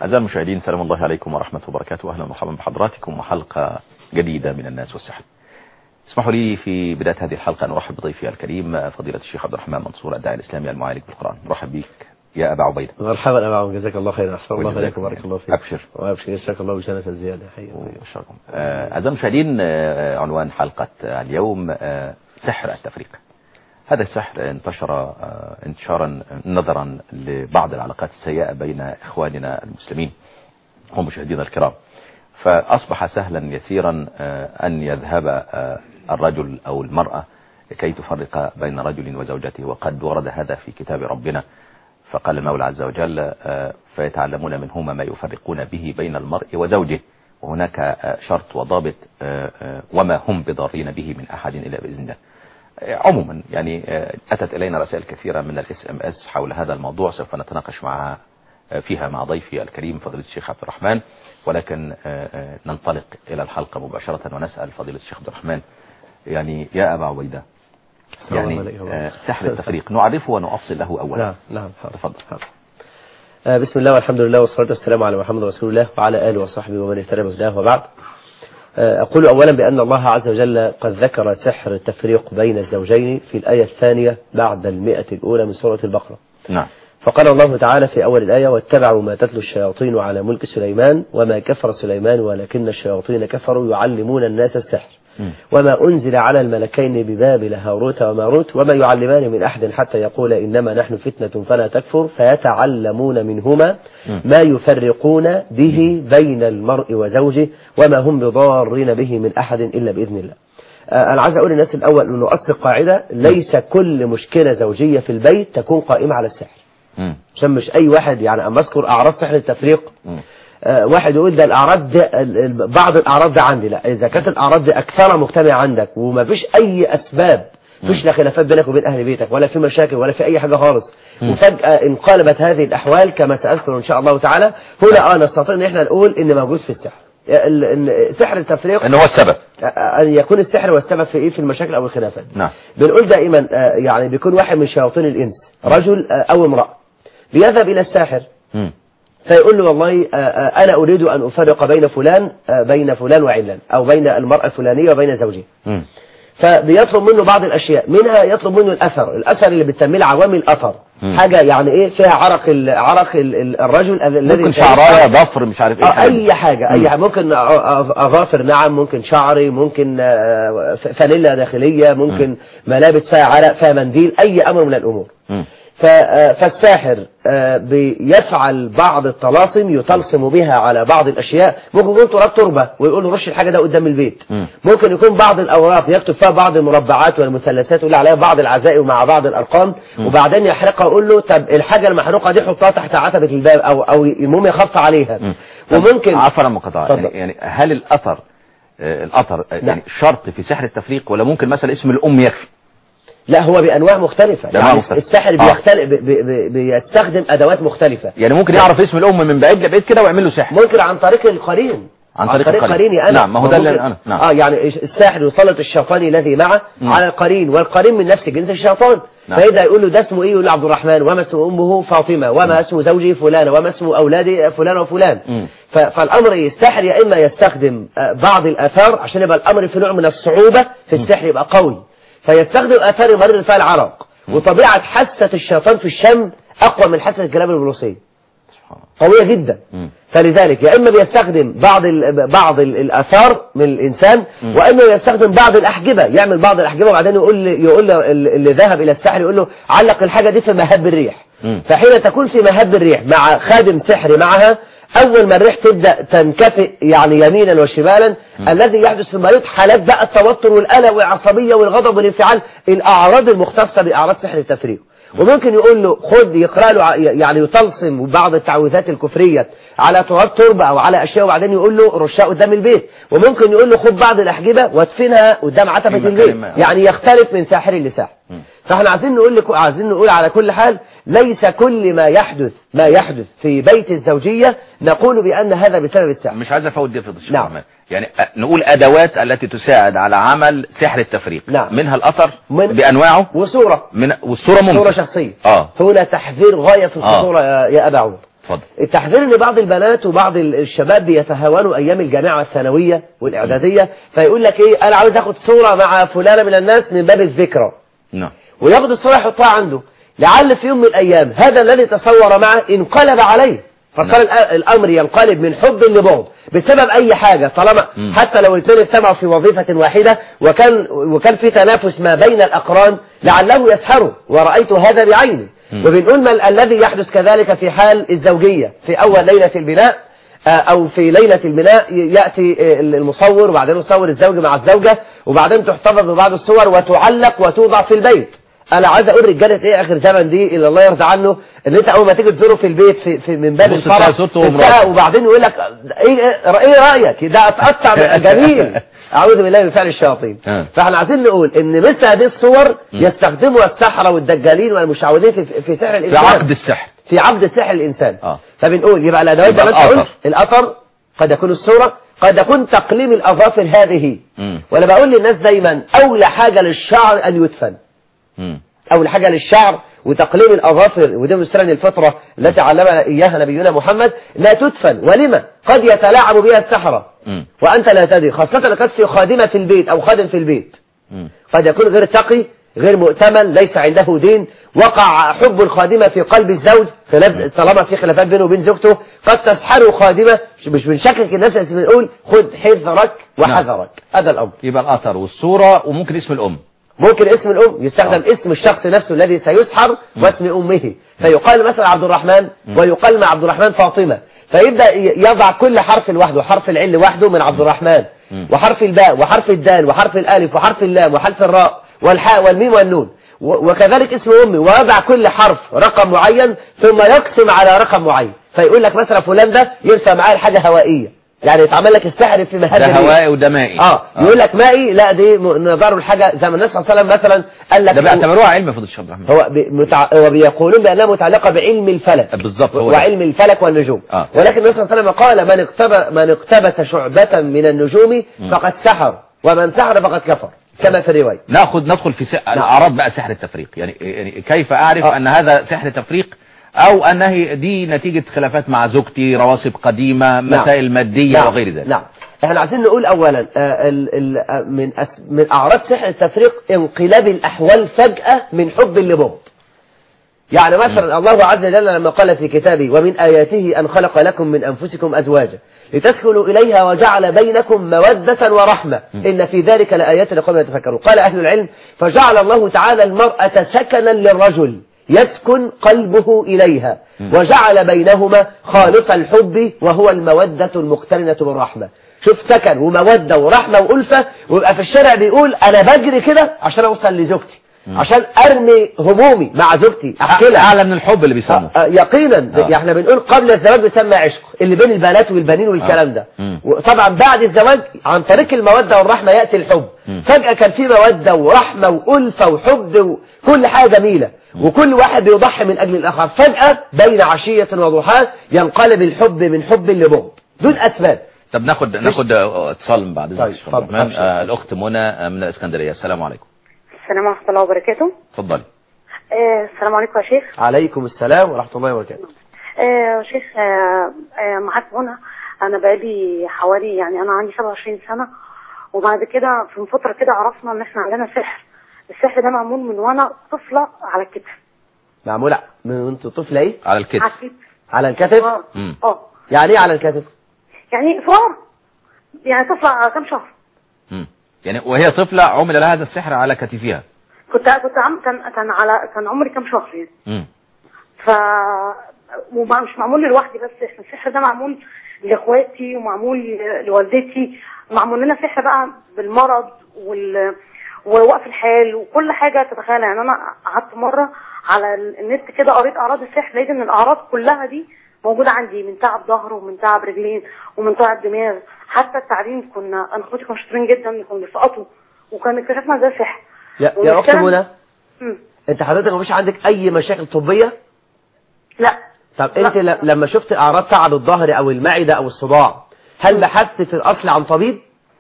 أعزائي المشاهدين سلام الله عليكم ورحمة وبركاته أهلا ومرحبا بحضراتكم وحلقة جديدة من الناس والسحر اسمحوا لي في بداية هذه الحلقة أن أرحب بضيفي الكريم فضيلة الشيخ عبد الرحمن منصور الداعي الإسلامي المعالج بالقرآن مرحب بك يا أبا عبيدة مرحبا أبا عبيدة جزاك الله خير أحسن الله وجزاك عليك وبارك الله فيك أبشر. وأبشر جزاك الله بجنة الزيادة حقيقة وشكرا آه، أعزائي المشاهدين آه، عنوان حلقة آه، اليوم آه، سحر التفريق هذا السحر انتشر آه، انتشارا نظرا لبعض العلاقات السيئة بين إخواننا المسلمين ومشاهدينا الكرام فأصبح سهلا يسيرا آه، أن يذهب آه، الرجل أو المرأة كي تفرق بين رجل وزوجته وقد ورد هذا في كتاب ربنا فقال المولى عز وجل آه، فيتعلمون منهما ما يفرقون به بين المرء وزوجه وهناك آه، شرط وضابط آه، آه، وما هم بضارين به من أحد إلا بإذن الله آه، عموما يعني آه، أتت إلينا رسائل كثيرة من الاس ام اس حول هذا الموضوع سوف نتناقش معها آه، فيها مع ضيفي الكريم فضيلة الشيخ عبد الرحمن ولكن آه، آه، ننطلق إلى الحلقة مباشرة ونسأل فضيلة الشيخ عبد الرحمن يعني يا أبا عبيدة السلام يعني عليكم. آه، سحر التفريق نعرفه ونؤصل له أولا نعم نعم حاضر. تفضل حاضر. آه، بسم الله والحمد لله والصلاة والسلام على محمد رسول الله وعلى آله وصحبه ومن اهتدى بهداه وبعد آه، أقول أولا بأن الله عز وجل قد ذكر سحر التفريق بين الزوجين في الآية الثانية بعد المئة الأولى من سورة البقرة نعم فقال الله تعالى في أول الآية واتبعوا ما تتلو الشياطين على ملك سليمان وما كفر سليمان ولكن الشياطين كفروا يعلمون الناس السحر مم. وما أنزل على الملكين ببابل هاروت وماروت وما يعلمان من أحد حتى يقول إنما نحن فتنة فلا تكفر فيتعلمون منهما مم. ما يفرقون به بين المرء وزوجه وما هم بضارين به من أحد إلا بإذن الله آه، أنا عايز أقول للناس الأول أنه أصل القاعدة ليس كل مشكلة زوجية في البيت تكون قائمة على السحر مم. عشان مش أي واحد يعني أما أذكر أعراض سحر التفريق مم. آه، واحد يقول ده الأعراض ده ال- ال- بعض الأعراض ده عندي لا إذا كانت الأعراض دي أكثر مجتمع عندك وما فيش أي أسباب فيش لا خلافات بينك وبين أهل بيتك ولا في مشاكل ولا في أي حاجة خالص وفجأة انقلبت هذه الأحوال كما سأذكر إن شاء الله تعالى هنا آه نستطيع إن إحنا نقول إن موجود في السحر ال- إن سحر التفريق إنه هو السبب أن يكون السحر والسبب في إيه في المشاكل أو الخلافات نعم بنقول دائما آه، يعني بيكون واحد من شياطين الإنس رجل آه، أو امرأة بيذهب إلى الساحر مم. فيقول له والله آه، آه، أنا أريد أن أفرق بين فلان آه، بين فلان وعلان أو بين المرأة الفلانية وبين زوجها مم. فبيطلب منه بعض الأشياء منها يطلب منه الأثر الأثر اللي بنسميه العوامل الأثر مم. حاجة يعني إيه فيها عرق ال- عرق ال- ال- الرجل الذي ممكن شعراية ضفر مش عارف ايه آه، الحاجات دي. اي حاجة اي حاجة ممكن أ- أ- اظافر نعم ممكن شعري ممكن آه، ف- فانيلا داخلية ممكن ملابس فيها عرق فيها منديل اي امر من الامور مم. ف- آه، فالساحر آه، بيفعل بعض الطلاسم يطلسم بها على بعض الاشياء ممكن يكون تراب تربة ويقول له رش الحاجة ده قدام البيت مم. ممكن يكون بعض الاوراق يكتب فيها بعض المربعات والمثلثات ويقول عليها بعض العزائم مع بعض الارقام وبعدين يحرقها ويقول له طب الحاجة المحروقة دي حطها تحت عتبة الباب او او المهم يخف عليها مم. وممكن عفوا عن المقاطعة اتفضل. يعني, يعني هل الأثر آه، الأثر آه، نعم. يعني شرط في سحر التفريق ولا ممكن مثلا اسم الأم يكفي لا هو بأنواع مختلفة بأنواع يعني مختلفة. الساحر آه. بيختلف بي بي بيستخدم أدوات مختلفة يعني ممكن يعرف اسم الأم من بعيد لبعيد كده ويعمل له سحر ممكن عن طريق القرين عن طريق القرين. قريني أنا نعم، ما هو ده اللي ممكن- أنا- نعم. اه يعني الساحر يسلط الشيطان الذي معه مم. على القرين والقرين من نفس جنس الشيطان نعم. فإذا يقول له ده اسمه إيه يقول له عبد الرحمن وما اسم أمه فاطمة وما اسم زوجي فلانة وما اسم أولادي فلان وفلان مم. ف- فالأمر إيه؟ الساحر يا إما يستخدم آه، بعض الآثار عشان يبقى الأمر في نوع من الصعوبة في السحر يبقى قوي فيستخدم آثار المريض فيها العرق وطبيعة حاسة الشيطان في الشم أقوى من حاسة الكلام البروسية سبحان الله. قوية جدا مم. فلذلك يا إما بيستخدم بعض ال- بعض ال- الآثار من الإنسان وإما يستخدم بعض الأحجبة يعمل بعض الأحجبة وبعدين يقول لي- يقول له ال- اللي ذهب إلى الساحر يقول له علق الحاجة دي في مهب الريح مم. فحين تكون في مهب الريح مع خادم سحري معها أول ما الريح تبدأ تنكفئ يعني يمينا وشمالا الذي يحدث في المريض حالات بقى التوتر والقلق والعصبية والغضب والانفعال الأعراض المختصة بأعراض سحر التفريق وممكن يقول له خد يقرأ له ع- يعني يطلسم بعض التعويذات الكفرية على تراب تربة أو على أشياء وبعدين يقول له رشها قدام البيت وممكن يقول له خد بعض الأحجبة وادفنها قدام عتبة في البيت مكان ما. يعني يختلف من ساحر لساحر فاحنا عايزين نقول لك عايزين نقول على كل حال ليس كل ما يحدث ما يحدث في بيت الزوجية نقول بأن هذا بسبب السحر مش عايز افوت دي في الشيخ نعم. الرحمن. يعني أ- نقول ادوات التي تساعد على عمل سحر التفريق نعم. منها الاثر من- بانواعه وصورة من والصوره ممكن صورة شخصية اه هنا تحذير غاية في آه. الخطورة يا- يا أبا عمر اتفضل التحذير ان بعض البنات وبعض ال- الشباب بيتهاونوا ايام الجامعه الثانويه والاعداديه فيقول لك ايه انا عاوز اخد صوره مع فلانه من الناس من باب الذكرى نعم وياخد الصورة يحطها عنده لعل في يوم من الأيام هذا الذي تصور معه انقلب عليه فصار الأ- الأمر ينقلب من حب لبغض بسبب أي حاجة طالما مم. حتى لو الاثنين اجتمعوا في وظيفة واحدة وكان وكان في تنافس ما بين الأقران لعله يسهروا ورأيت هذا بعيني مم. وبنقول ما الذي يحدث كذلك في حال الزوجية في أول ليلة البناء آه، أو في ليلة البناء ي- يأتي آه، المصور وبعدين يصور الزوج مع الزوجة وبعدين تحتفظ ببعض الصور وتعلق وتوضع في البيت انا عايز اقول رجاله ايه اخر زمن دي اللي الله يرضى عنه ان انت اول ما تيجي تزوره في البيت في, في من باب تبص الفرح تلاقي صورته تفتح ومراته. وبعدين يقول لك ايه ايه ايه رايك ده اتقطع جميل اعوذ بالله من فعل الشياطين آه. فاحنا عايزين نقول ان مثل هذه الصور يستخدمها السحره والدجالين والمشعوذين في, في سحر في الانسان عقد السحر في عبد سحر الانسان آه. فبنقول يبقى الادوات يبقى زي ما انت القطر. قلت القطر قد يكون الصوره قد يكون تقليم الاظافر هذه مم. وانا بقول للناس دايما اولى حاجه للشعر ان يدفن مم. أول حاجة للشعر وتقليم الأظافر ودي من سنن الفطرة التي علمنا إياها نبينا محمد لا تدفن ولما قد يتلاعب بها السحرة مم. وأنت لا تدري خاصة لو كانت في خادمة في البيت أو خادم في البيت مم. قد يكون غير تقي غير مؤتمن ليس عنده دين وقع حب الخادمة في قلب الزوج خلاف طالما في خلافات بينه وبين زوجته قد تسحره خادمة مش- مش بنشكك الناس بس بنقول خذ حذرك وحذرك هذا الأمر يبقى القطر والصورة وممكن اسم الأم ممكن اسم الأم يستخدم آه. اسم الشخص نفسه الذي سيسحر واسم أمه فيقال مثلا عبد الرحمن ويقال مع عبد الرحمن فاطمة فيبدأ ي- يضع كل حرف لوحده حرف العين لوحده من عبد الرحمن مم. وحرف الباء وحرف الدال وحرف الألف وحرف اللام وحرف الراء والحاء والميم والنون و- وكذلك اسم أمي ويضع كل حرف رقم معين ثم يقسم على رقم معين فيقول لك مثلا فلان ده ينفع معاه الحاجة هوائية يعني يتعمل لك السحر في مهاد ده الريح. هوائي وده مائي اه يقول لك مائي لا دي م- نظر الحاجة زي ما النبي صلى الله عليه وسلم مثلا قال لك ده بيعتبروها علم يا فضل الشيخ عبد الرحمن هو بي- متع... هو بيقولون بأنها متعلقة بعلم الفلك بالظبط هو ده. وعلم الفلك والنجوم آه. ولكن النبي صلى الله عليه وسلم قال من اقتبس من اقتبس شعبة من النجوم فقد سحر ومن سحر فقد كفر كما في الرواية ناخد ندخل في س... اعراض بقى سحر التفريق يعني يعني كيف اعرف آه. ان هذا سحر تفريق او انه دي نتيجة خلافات مع زوجتي رواسب قديمة مسائل مادية نعم. وغير ذلك نعم احنا عايزين نقول اولا آه، ال ال آه، من أس من اعراض سحر التفريق انقلاب الاحوال فجأة من حب لبغض يعني مثلا الله عز وجل لما قال في كتابه ومن آياته أن خلق لكم من أنفسكم أزواجا لتسكنوا إليها وجعل بينكم مودة ورحمة إن في ذلك لآيات لقوم يتفكرون قال أهل العلم فجعل الله تعالى المرأة سكنا للرجل يسكن قلبه إليها وجعل بينهما خالص الحب وهو المودة المقترنة بالرحمة شوف سكن ومودة ورحمة وألفة ويبقى في الشارع بيقول أنا بجري كده عشان أوصل لزوجتي عشان ارمي همومي مع زوجتي احكي لها اعلى من الحب اللي بيسموه آه، آه، يقينا آه. يعني احنا بنقول قبل الزواج بيسمى عشق اللي بين البنات والبنين والكلام ده مم. وطبعا بعد الزواج عن طريق المودة والرحمة يأتي الحب مم. فجأة كان في مودة ورحمة وألفة وحب وكل حاجة جميلة وكل واحد بيضحي من أجل الآخر فجأة بين عشية وضحاها ينقلب الحب من حب لبغض دون أسباب طب ناخد ناخد آه، اتصال من بعد طيب، ذلك يا شيخ عبد اتفضل. الرحمن آه، الاخت منى آه، من الاسكندريه السلام عليكم السلام ورحمة الله وبركاته اتفضلي آه السلام عليكم يا شيخ عليكم السلام ورحمة الله وبركاته آه يا شيخ آه آه معاك منى أنا بقالي حوالي يعني أنا عندي 27 سنة وبعد كده في فترة كده عرفنا إن إحنا عندنا سحر السحر ده معمول من وأنا طفلة على الكتف معمولة من انت طفلة ايه على الكتف على الكتف على الكتف اه مم. اه يعني ايه على الكتف يعني صغيرة يعني طفلة على كام شهر مم. يعني وهي طفلة عمل لها هذا السحر على كتفها كنت كنت عم كان كان على كان عمري كام شهر يعني مم. ف وما- مش معمول لوحدي بس احنا السحر ده معمول لاخواتي ومعمول لوالدتي معمول لنا سحر بقى بالمرض وال ووقف الحال وكل حاجه تتخيلها يعني انا قعدت مره على النت كده قريت اعراض السحر لقيت ان الاعراض كلها دي موجوده عندي من تعب ظهر ومن تعب رجلين ومن تعب دماغ حتى التعليم كنا انا اخواتي كانوا شاطرين جدا كانوا بيسقطوا وكان اكتشفنا ده سحر يا, يا اخت والمشكلة- منى مم. انت حضرتك مفيش عندك اي مشاكل طبية لا طب انت ل- لما شفت اعراض تعب الظهر او المعدة او الصداع هل بحثت في الاصل عن طبيب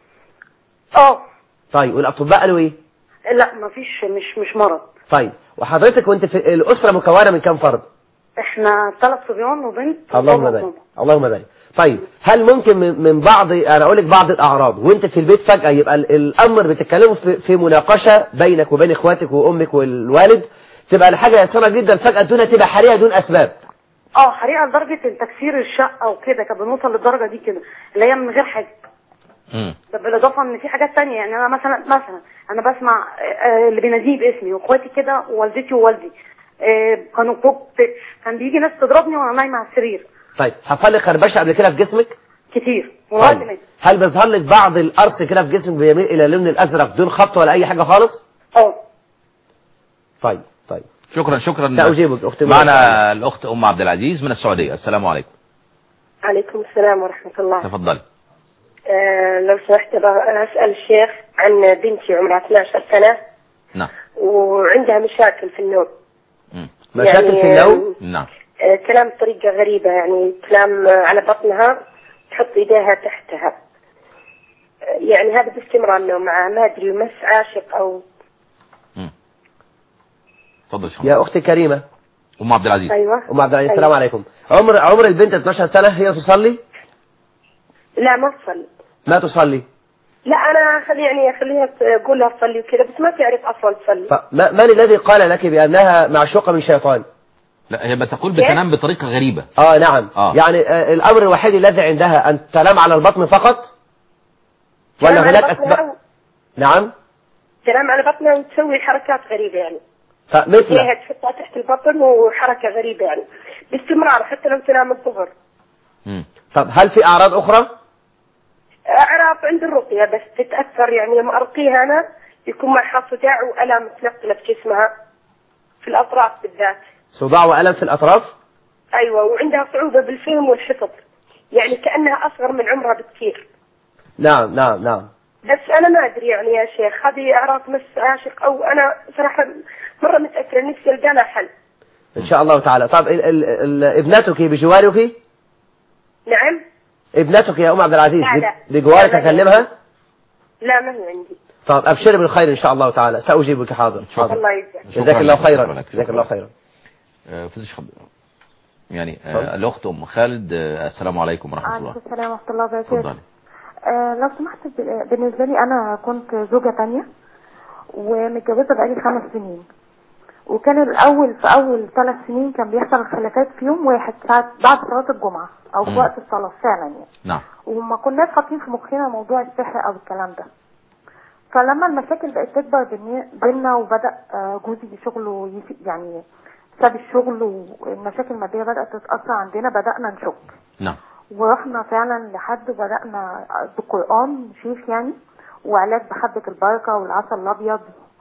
اه طيب والاطباء قالوا ايه لا مفيش مش مش مرض طيب وحضرتك وانت في الاسرة مكونة من كام فرد احنا ثلاث صبيان وبنت اللهم وبابا بارك وماما. اللهم بارك طيب هل ممكن من من بعض انا اقول لك بعض الاعراض وانت في البيت فجاه يبقى ال- الامر بتتكلموا في, في مناقشه بينك وبين اخواتك وامك والوالد تبقى الحاجه يسيره جدا فجاه الدنيا تبقى حريقه دون اسباب اه حريقه لدرجه ان تكسير الشقه وكده كانت بنوصل للدرجه دي كده اللي هي من غير حاجه مم. ده بالاضافه ان في حاجات تانية يعني انا مثلا مثلا انا بسمع آه، اللي بيناديه باسمي واخواتي كده ووالدتي ووالدي آه، كانوا كنت كان بيجي ناس تضربني وانا نايمه على السرير طيب حصل لك خربشه قبل كده في جسمك كتير ولغايه طيب. دلوقتي هل بيظهر لك بعض القرص كده في جسمك بيميل الى اللون الازرق دون خبط ولا اي حاجه خالص اه طيب طيب شكرا شكرا سأجيبك أختي معنا الأخت أم عبد العزيز من السعودية السلام عليكم عليكم السلام ورحمة الله تفضلي آه لو سمحت أبغى أسأل الشيخ عن بنتي عمرها 12 سنة نعم وعندها مشاكل في النوم مم. مشاكل يعني، في النوم نعم آه تنام بطريقة غريبة يعني تنام آه، على بطنها تحط إيديها تحتها آه، يعني هذا باستمرار النوم معها ما أدري مس عاشق أو مم. تفضل شكرا يا اختي كريمه أم عبد العزيز أيوة ام عبد العزيز أيوة. السلام عليكم عمر عمر البنت 12 سنه هي تصلي لا ما تصلي ما تصلي لا أنا أخلي يعني أخليها تقول لها تصلي وكذا بس ما تعرف أصلا تصلي فما من الذي قال لك بانها معشوقه من شيطان لا هي بتقول بتنام بطريقة غريبة اه نعم آه. يعني آه الامر الوحيد الذي عندها ان تنام على البطن فقط ولا تنام على هناك بطنها اسباب و- نعم تنام على بطنها وتسوي حركات غريبة يعني فمثل هي تحطها تحت البطن وحركة غريبة يعني باستمرار حتى لو تنام الظهر مم. طب هل في اعراض اخرى أعراض عند الرقية بس تتأثر يعني لما أرقيها أنا يكون معها صداع وألم متنقلة في جسمها في الأطراف بالذات صداع والم في الاطراف أيوة وعندها صعوبة بالفهم والحفظ يعني كأنها أصغر من عمرها بكثير نعم نعم نعم بس أنا ما أدري يعني يا شيخ هذه أعراض مس عاشق أو أنا صراحة مرة متأثرة نفسي ألقى لها حل ان شاء الله تعالى طب ال ال ال ابنتك بجوارك نعم ابنتك يا ام عبد العزيز لا، لا. بجوارك لا، لا. اكلمها لا ما هي عندي طب ابشري بالخير ان شاء الله تعالى ساجيبك حاضر حاضر الله يجزاك شكراً جزاك الله لك، خيرا شكراً لك، جزاك شكراً. الله خيرا آه، فيش خب... يعني آه، الأخت أم خالد آه، السلام عليكم ورحمة الله عليكم السلام ورحمة الله وبركاته تفضلي آه لو سمحت ب- بالنسبة لي أنا كنت زوجة تانية ومتجوزة بقالي خمس سنين وكان الأول في أول ثلاث سنين كان بيحصل خلافات في يوم واحد ساعة بعد صلاة الجمعة أو في مم. وقت الصلاة فعلا يعني نعم وما كناش حاطين في مخنا موضوع السحر أو الكلام ده فلما المشاكل بقت تكبر بيني- بينا وبدأ آه، جوزي شغله يف- يعني ساب الشغل والمشاكل المادية بدأت تتأثر عندنا بدأنا نشك نعم ورحنا فعلا لحد بدأنا بقرآن شيخ يعني وعلاج بحبة البركة والعسل الأبيض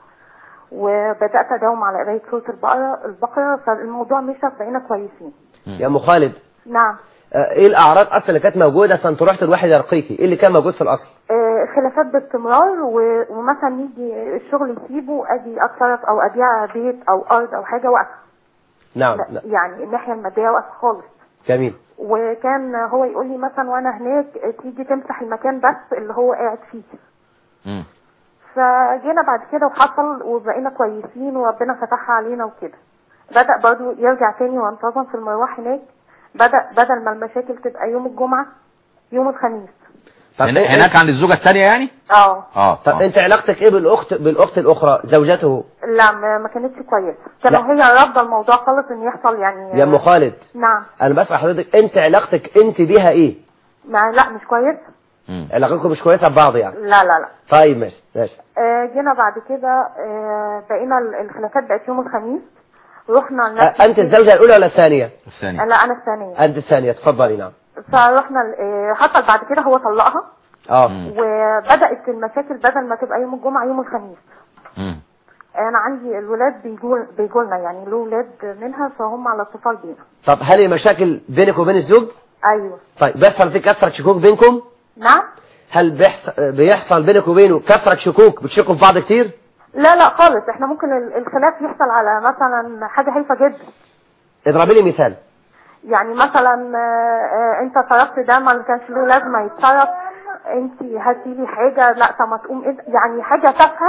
وبدأت أداوم على قراية سورة البقرة البقرة فالموضوع مشى بقينا كويسين يا ام خالد نعم آه، ايه الاعراض اصلا اللي كانت موجوده فانت رحت الواحد يرقيكي ايه اللي كان موجود في الاصل آه، خلافات باستمرار و- ومثلا يجي الشغل يسيبه أجي أتصرف أو أبيع بيت أو أرض أو حاجة واقفة نعم لا، لا. يعني الناحية المادية واقفة خالص جميل وكان هو يقول لي مثلا وانا هناك تيجي تمسح المكان بس اللي هو قاعد فيه مم. فجينا بعد كده وحصل وبقينا كويسين وربنا فتحها علينا وكده بدأ برضو يرجع تاني وانتظم في المروح هناك بدأ بدل ما المشاكل تبقى يوم الجمعة يوم الخميس طب هنا- إيه- هناك عند الزوجة الثانية يعني اه اه طب آه. انت علاقتك ايه بالاخت بالاخت الاخرى زوجته لا ما ما كانتش كويسة كانوا لا. هي رافضة الموضوع خالص ان يحصل يعني يا ام خالد نعم انا بسأل حضرتك انت علاقتك انت بيها ايه ما لا مش كويس مم. علاقتكم مش كويسه ببعض يعني لا لا لا طيب ماشي ماشي آه، جينا بعد كده آه، بقينا ال- الخلافات بقت يوم الخميس رحنا آه، لنفس انت الزوجه الاولى ولا الثانيه الثانية لا انا الثانية انت الثانيه تفضلي نعم فرحنا ل- آه، حصل بعد كده هو طلقها اه مم. وبدأت المشاكل بدل ما تبقى يوم الجمعة يوم الخميس مم. انا عندي الولاد بيجوا بيجوا لنا يعني له ولاد منها فهم على اتصال بينا طب هل المشاكل بينك وبين الزوج ايوه طيب بيحصل في كثره شكوك بينكم نعم هل بيحصل بيحصل بينك وبينه كثره شكوك بتشكوا في بعض كتير لا لا خالص احنا ممكن ال- الخلاف يحصل على مثلا حاجة هايفة جدا اضربي لي مثال يعني مثلا آه، آه، انت صرفت ده ما كانش له لازمه يتصرف انت هاتي لي حاجه لا طب ما تقوم انت يعني حاجه تافهه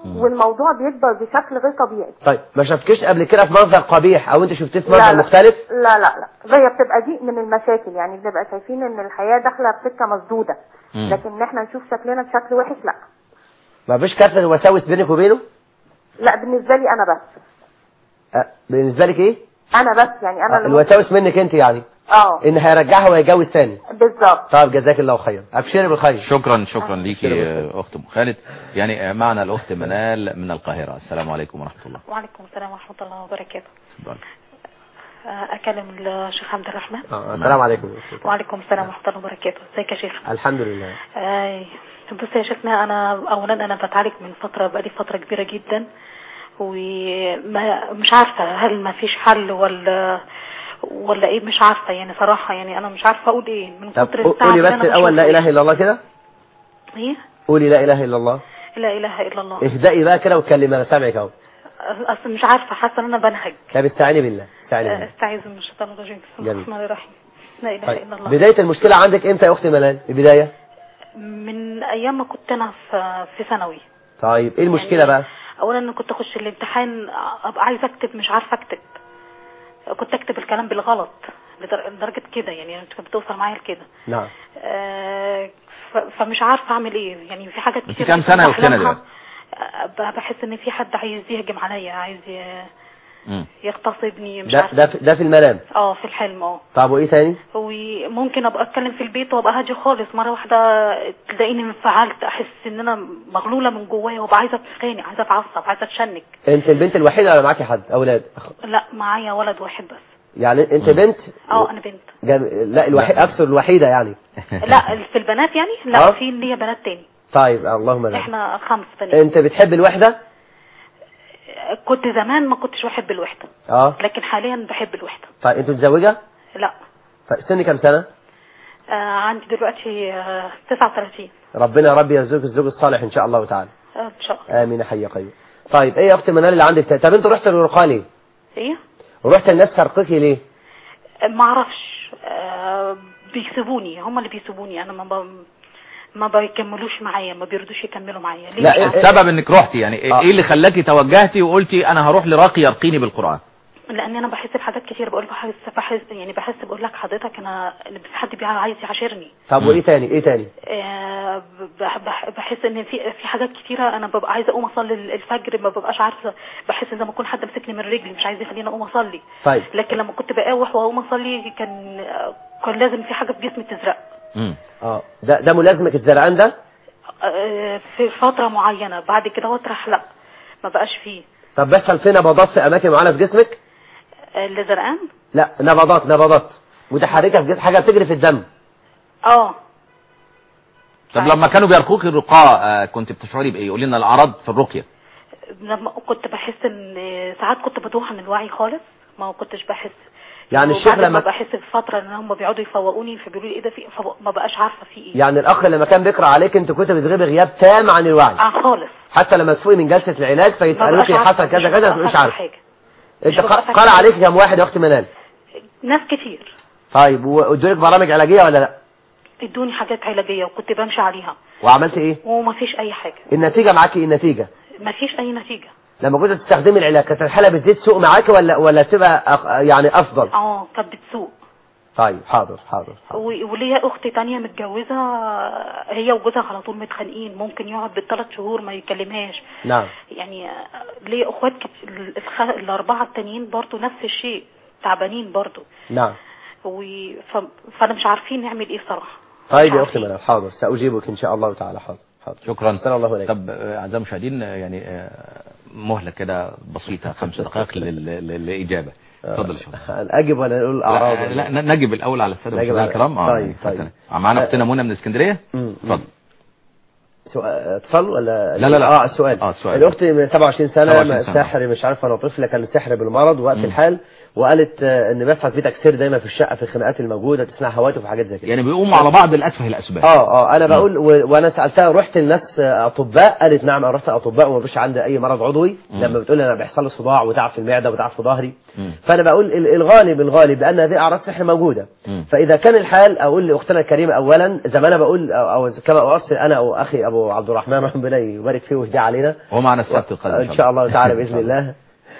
والموضوع بيكبر بشكل غير طبيعي طيب ما شفتكش قبل كده في منظر قبيح او انت شفتيه في لا منظر لا. مختلف لا لا لا هي بتبقى دي من المشاكل يعني بنبقى شايفين ان الحياه داخله بسكه مسدوده مم. لكن ان احنا نشوف شكلنا بشكل وحش لا ما فيش كثرة وساوس بينك وبينه لا بالنسبه لي انا بس أه، بالنسبة لك ايه انا بس يعني انا آه، اللي الوساوس منك انت يعني اه ان هيرجعها ويتجوز ثاني بالظبط طيب جزاك الله خير ابشري بالخير شكرا شكرا ليكي شكرا. آه، اخت ام خالد يعني آه، معنا الاخت منال من القاهره السلام عليكم ورحمه الله وعليكم السلام ورحمة الله وبركاته اتفضل. آه، أكلم الشيخ عبد الرحمن آه، السلام عليكم وعليكم السلام ورحمة الله وبركاته ازيك يا شيخ الحمد لله آه، بص يا شيخنا أنا أولا أنا بتعالج من فترة بقالي فترة كبيرة جدا ومش عارفة هل ما فيش حل ولا ولا ايه مش عارفة يعني صراحة يعني أنا مش عارفة أقول ايه من طب كتر التعب قولي اللي بس أنا الاول لا بشوفه. اله الا الله كده ايه قولي لا اله الا الله لا إله إلا الله اهدئي بقى كده واتكلمي انا سامعك اهو أصل مش عارفة حاسة إن أنا بنهج طب استعيني بالله استعيني آه، بالله استعيذ من الشيطان الرجيم بسم الله جميل. الرحمن الرحيم لا إله طيب إلا الله بداية المشكلة عندك امتى يا اختي ملال البداية من ايام ما كنت انا في في ثانوي طيب ايه المشكلة يعني بقى اولا انا كنت اخش الامتحان ابقى عايزه اكتب مش عارفه اكتب كنت اكتب الكلام بالغلط لدر- لدرجه كده يعني كانت بتوصل معايا لكده نعم آه، ف- فمش عارفه اعمل ايه يعني في حاجات انت كتير كام سنة يا أختنا بحلمها. دلوقتي؟ آه، بحس ان في حد عايز يهجم عليا عايز ي- مم. يغتصبني مش ده عارفه ده في, ده في المنام اه في الحلم اه طب وايه تاني وممكن ابقى اتكلم في البيت وابقى هادي خالص مره واحده تلاقيني انفعلت احس ان انا مغلوله من جوايا وابقى عايزه اتخانق عايزه اتعصب عايزه اتشنج انت البنت الوحيدة ولا معاكي حد اولاد لا معايا ولد واحد بس يعني انت بنت اه انا بنت جم... لا الوحيد اكثر الوحيدة يعني لا في البنات يعني لا آه. في اللي هي بنات تاني طيب اللهم بارك احنا خمس بنات انت بتحب الوحدة كنت زمان ما كنتش بحب الوحده اه لكن حاليا بحب الوحده طيب انت متزوجة لا طيب سن كام سنة آه عندي دلوقتي آه 39 ربنا يا رب يرزقك الزوج الصالح ان شاء الله تعالى آه ان شاء الله امين يا حي يا قيوم طيب ايه يا اختي منال اللي عندك طب انت رحت للرقاة ليه ايه ورحت الناس ترقيكي ليه ما اعرفش آه بيسيبوني هم اللي بيسيبوني انا ما ب... ما بيكملوش معايا ما بيرضوش يكملوا معايا ليه لا، مش عارفة. السبب انك رحتي يعني ايه آه. إيه اللي خلاكي توجهتي وقلتي انا هروح لراقي يرقيني بالقران لان انا بحس بحاجات كتير بقول بحس بحس يعني بحس بقول لك حضرتك انا بس حد بيع- عايز يعاشرني طب وايه تاني ايه تاني آه، بح- بح- بحس ان في في حاجات كتيره انا ببقى عايزه اقوم اصلي الفجر ما ببقاش عارفه بحس ان لما يكون حد مسكني من رجلي مش عايز يخليني اقوم اصلي طيب لكن لما كنت بقاوح واقوم اصلي كان آه، كان لازم في حاجه في جسمي تزرق مم. اه ده ده ملازمك الزرقان ده آه، في فتره معينه بعد كده واطرح لا ما بقاش فيه طب بيحصل في نبضات في اماكن معينه في جسمك آه، اللي زرقان لا نبضات نبضات متحركه في جسم حاجه بتجري في الدم اه طب لما كانوا بيرقوك الرقاء آه، كنت بتشعري بايه قولي لنا الاعراض في الرقيه لما كنت بحس ان ساعات كنت بتوه عن الوعي خالص ما كنتش بحس يعني الشيخ وبعد ما لما بحس في فتره ان هم بيقعدوا يفوقوني فبيقولوا لي ايه ده في فما بقاش عارفه في ايه يعني الاخ لما كان بيقرا عليك انت كنت بتغيبي غياب تام عن الوعي اه خالص حتى لما تفوقي من جلسه العلاج ما فيسالوك بقاش عارفة، حصل كذا مش كذا ببقى ما تبقيش فاكرة عارف حاجه انت مش ببقى ق- فاكرة قال حاجة. عليك كم واحد يا اخت منال ناس كتير طيب وادولك برامج علاجيه ولا لا ادوني حاجات علاجيه وكنت بمشي عليها وعملت ايه وما فيش اي حاجه النتيجه معاكي ايه النتيجه ما فيش اي نتيجه لما كنت تستخدمي العلاج كانت الحاله بتزيد سوء معاكي ولا ولا تبقى أق- يعني افضل اه كانت بتسوق طيب حاضر حاضر, حاضر. و- وليا اختي تانية متجوزة هي وجوزها على طول متخانقين ممكن يقعد بالثلاث شهور ما يكلمهاش نعم يعني ليا اخوات كت... الخ... الاربعة التانيين برضو نفس الشيء تعبانين برضو نعم و... ف... فانا مش عارفين نعمل ايه صراحة طيب مش يا اختي عارفين. منال حاضر ساجيبك ان شاء الله تعالى حاضر حاضر شكرا سلام الله عليك طب آه، اعزائي المشاهدين آه، يعني آه، مهله كده بسيطه خمس دقائق لل- لل- للاجابه اتفضل يا شباب اجب ولا نقول الاعراض لا, ولا- لا ن- نجب الاول على الساده نجب المشاهدين على- الكرام اه طيب، طيب. اتفضل. معانا اختنا منى من اسكندريه مم. اتفضل سؤال اتصل ولا لا، لا، لا. اه السؤال آه، السؤال. الاخت من 27 سنه 27 ما- سنة. ساحر مش عارفه لو طفله كان سحر بالمرض وقت مم. الحال وقالت آه، ان بيحصل في تكسير دايما في الشقه في الخناقات الموجوده تسمع هواتف وحاجات زي كده يعني بيقوموا على بعض الاتفه الاسباب اه اه انا بقول و... وانا سالتها رحت لناس آه، اطباء قالت نعم انا رحت اطباء وما فيش عندي اي مرض عضوي لما بتقول لي انا بيحصل لي صداع وتعب في المعده وتعب في ظهري مم. فانا بقول ال- الغالب الغالب بان هذه اعراض سحر موجوده مم. فاذا كان الحال اقول لاختنا الكريمه اولا زي ما انا بقول او, أو كما اؤصل انا او اخي ابو عبد الرحمن ربنا يبارك فيه ويهديه علينا ومعنا السبت القادم ان شاء الله تعالى باذن الله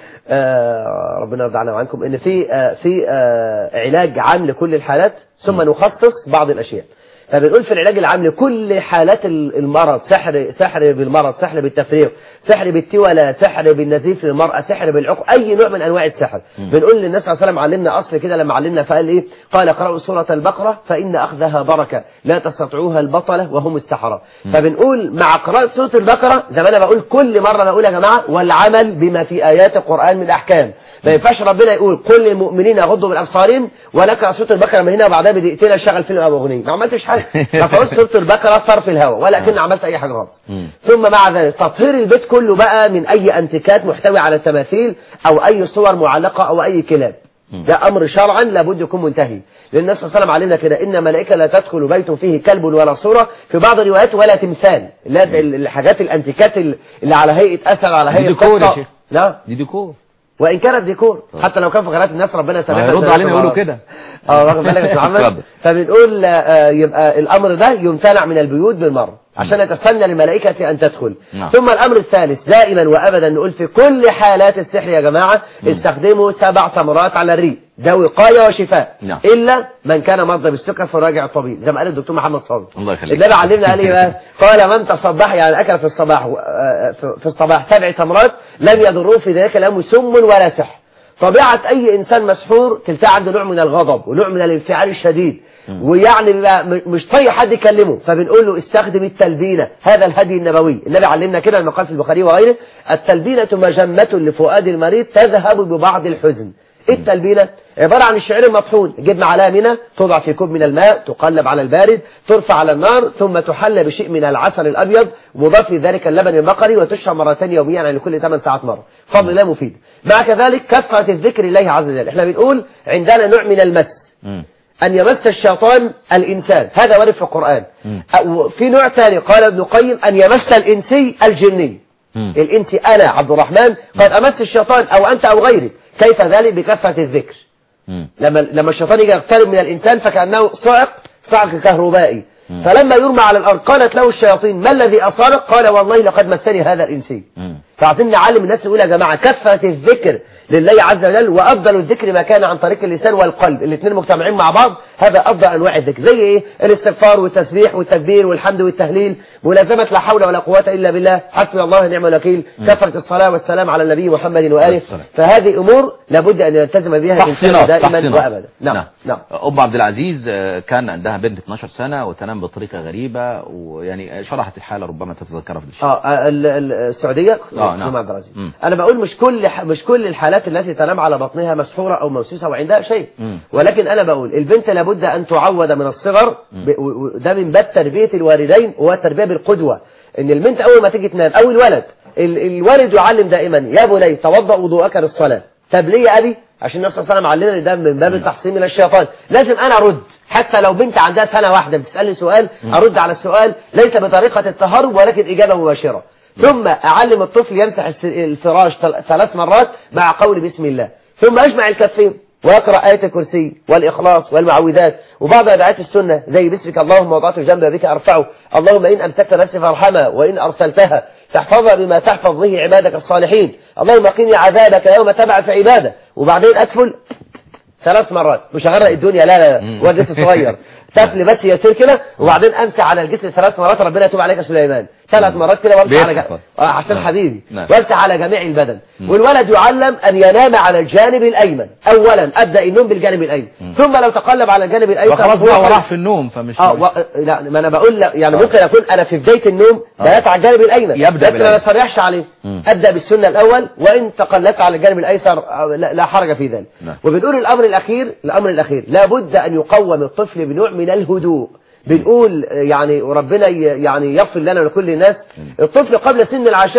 آه، ربنا يرضى عنا وعنكم ان في آه، في آه، علاج عام لكل الحالات ثم نخصص بعض الاشياء فبنقول في العلاج العام لكل حالات ال- المرض سحر سحر بالمرض سحر بالتفريغ سحر بالتولى سحر بالنزيف للمرأة سحر بالعقل أي نوع من أنواع السحر بنقول للنبي صلى الله عليه وسلم علمنا أصل كده لما علمنا فقال إيه قال اقرأوا سورة البقرة فإن أخذها بركة لا تستطيعوها البطلة وهم السحرة فبنقول مع قراءة سورة البقرة زي ما أنا بقول كل مرة بقول يا جماعة والعمل بما في آيات القرآن من أحكام ما ينفعش ربنا يقول كل المؤمنين يغضوا من أبصارهم ونقرأ سورة البقرة من هنا وبعدها بدقيقتين أشغل فيلم أو أغنية ما عملتش حاجة فقلت سورة البقرة طرف الهواء ولكن عملت أي حاجة غلط مم. ثم مع ذلك تطهير البيت كله بقى من أي أنتيكات محتوي على تماثيل أو أي صور معلقة أو أي كلاب ده أمر شرعا لابد يكون منتهي لأن النبي صلى الله عليه وسلم علمنا كده إن ملائكة لا تدخل بيت فيه كلب ولا صورة في بعض الروايات ولا تمثال لا ال- الحاجات الأنتيكات اللي على هيئة أسد على دي هيئة ديكور يا قطة. شيخ. لا دي ديكور وإن كانت ديكور حتى لو كان في قناة الناس ربنا يسامحنا هيرد علينا يقولوا كده. اه واخد بالك يا أستاذ محمد اتفضل. فبنقول آه، يبقى الأمر ده يمتنع من البيوت بالمرة عشان يتسنى للملائكة أن تدخل نعم. ثم الأمر الثالث دائما وأبدا نقول في كل حالات السحر يا جماعة استخدموا سبع تمرات على الريق ده وقاية وشفاء نعم. إلا من كان مرضى بالسكر فراجع الطبيب زي ما قال الدكتور محمد صادق الله يخليك. النبي علمنا قال ايه بقى قال من تصبح يعني اكل في الصباح آه، في- في الصباح سبع تمرات لم يضروه في ذلك اليوم سم ولا سحر طبيعة أي إنسان مسحور تلتقى عنده نوع من الغضب ونوع من الانفعال الشديد ويعني بيبقى م- مش طايق حد يكلمه فبنقول له استخدم التلبينة هذا الهدي النبوي النبي علمنا كده لما قال في البخاري وغيره التلبينة مجمة لفؤاد المريض تذهب ببعض الحزن إيه التلبينة عبارة عن الشعير المطحون جبنا عليها منى توضع في كوب من الماء تقلب على البارد ترفع على النار ثم تحلى بشيء من العسل الأبيض مضاف لذلك اللبن البقري وتشرب مرتين يوميا يعني كل 8 ساعات مرة فضل الله مفيد مع كذلك كثرة الذكر لله عز وجل احنا بنقول عندنا نوع من المس مم. أن يمس الشيطان الإنسان هذا وارد في القرآن مم. أو في نوع ثاني قال ابن القيم أن يمس الإنسي الجني مم. الإنسي أنا عبد الرحمن قد أمس الشيطان أو أنت أو غيرك كيف ذلك بكثرة الذكر مم. لما لما الشيطان يجي يقترب من الإنسان فكأنه صعق صعق كهربائي فلما يرمى على الأرض قالت له الشياطين ما الذي أصابك قال والله لقد مسني هذا الإنسي مم. فعايزين نعلم الناس نقول يا جماعة كثرة الذكر لله عز وجل وأفضل الذكر ما كان عن طريق اللسان والقلب الاثنين مجتمعين مع بعض هذا أفضل أنواع الذكر زي إيه الاستغفار والتسبيح والتكبير والحمد والتهليل ملازمة لا حول ولا قوة إلا بالله حسبي الله ونعم الوكيل كثرة الصلاة والسلام على النبي محمد وآله السلام. فهذه أمور لابد أن يلتزم بها الإنسان تحصينات دائما تحصينات. وأبدا نعم نعم أم عبد العزيز آه، كان عندها بنت 12 سنة وتنام بطريقة غريبة ويعني شرحت الحالة ربما تتذكرها في الشيء اه ال- ال- السعودية آه، نعم. أم عبد العزيز مم. انا بقول مش كل ح- مش كل الحالات التي تنام على بطنها مسحورة او موسوسة وعندها شيء مم. ولكن انا بقول البنت لابد ان تعود من الصغر ب- و- و- ده من باب تربية الوالدين هو التربية بالقدوة ان البنت اول ما تيجي تنام او الولد ال- الوالد يعلم دائما يا بني توضأ وضوءك للصلاة طب ليه يا ابي عشان النبي صلى الله عليه وسلم علمنا ان ده من باب التحصين من الشيطان لازم انا ارد حتى لو بنت عندها سنة واحدة بتسألني سؤال ارد على السؤال ليس بطريقة التهرب ولكن اجابة مباشرة ثم أعلم الطفل يمسح الس- الفراش تل- ثلاث مرات مع قول بسم الله ثم أجمع الكفين ويقرأ آية الكرسي والإخلاص والمعوذات وبعض أدعاءات السنة زي باسمك اللهم وضعت جنب بك أرفعه اللهم إن أمسكت نفسي فارحمها وإن أرسلتها تحفظها بما تحفظ به عبادك الصالحين اللهم قني عذابك يوم تبعث عباده وبعدين أدخل ثلاث مرات مش هغرق الدنيا لا لا لا هو جسم صغير تفل بس يسير كده وبعدين امسح على الجسم ثلاث مرات ربنا يتوب عليك يا سليمان ثلاث مرات كده وامسح على بيتحفظ. جسم آه عشان نعم. حبيبي نعم. وامسح على جميع البدن والولد يعلم ان ينام على الجانب الايمن اولا ابدا النوم بالجانب الايمن ثم لو تقلب على الجانب الايسر وخلاص هو بقى حل- وراح في النوم فمش اه و... لا ما انا بقول لا يعني ممكن اكون انا في بدايه النوم بدات على الجانب الايمن يبدأ بس ما بالأيمن. بتفرحش عليه مم. ابدا بالسنه الاول وان تقلبت على الجانب الايسر آه، لا, لا حرج في ذلك نعم. وبنقول الامر الاخير الامر الاخير لابد ان يقوم الطفل بنوع من الهدوء بنقول آه، يعني وربنا ي- يعني يغفر لنا ولكل الناس الطفل قبل سن العاشره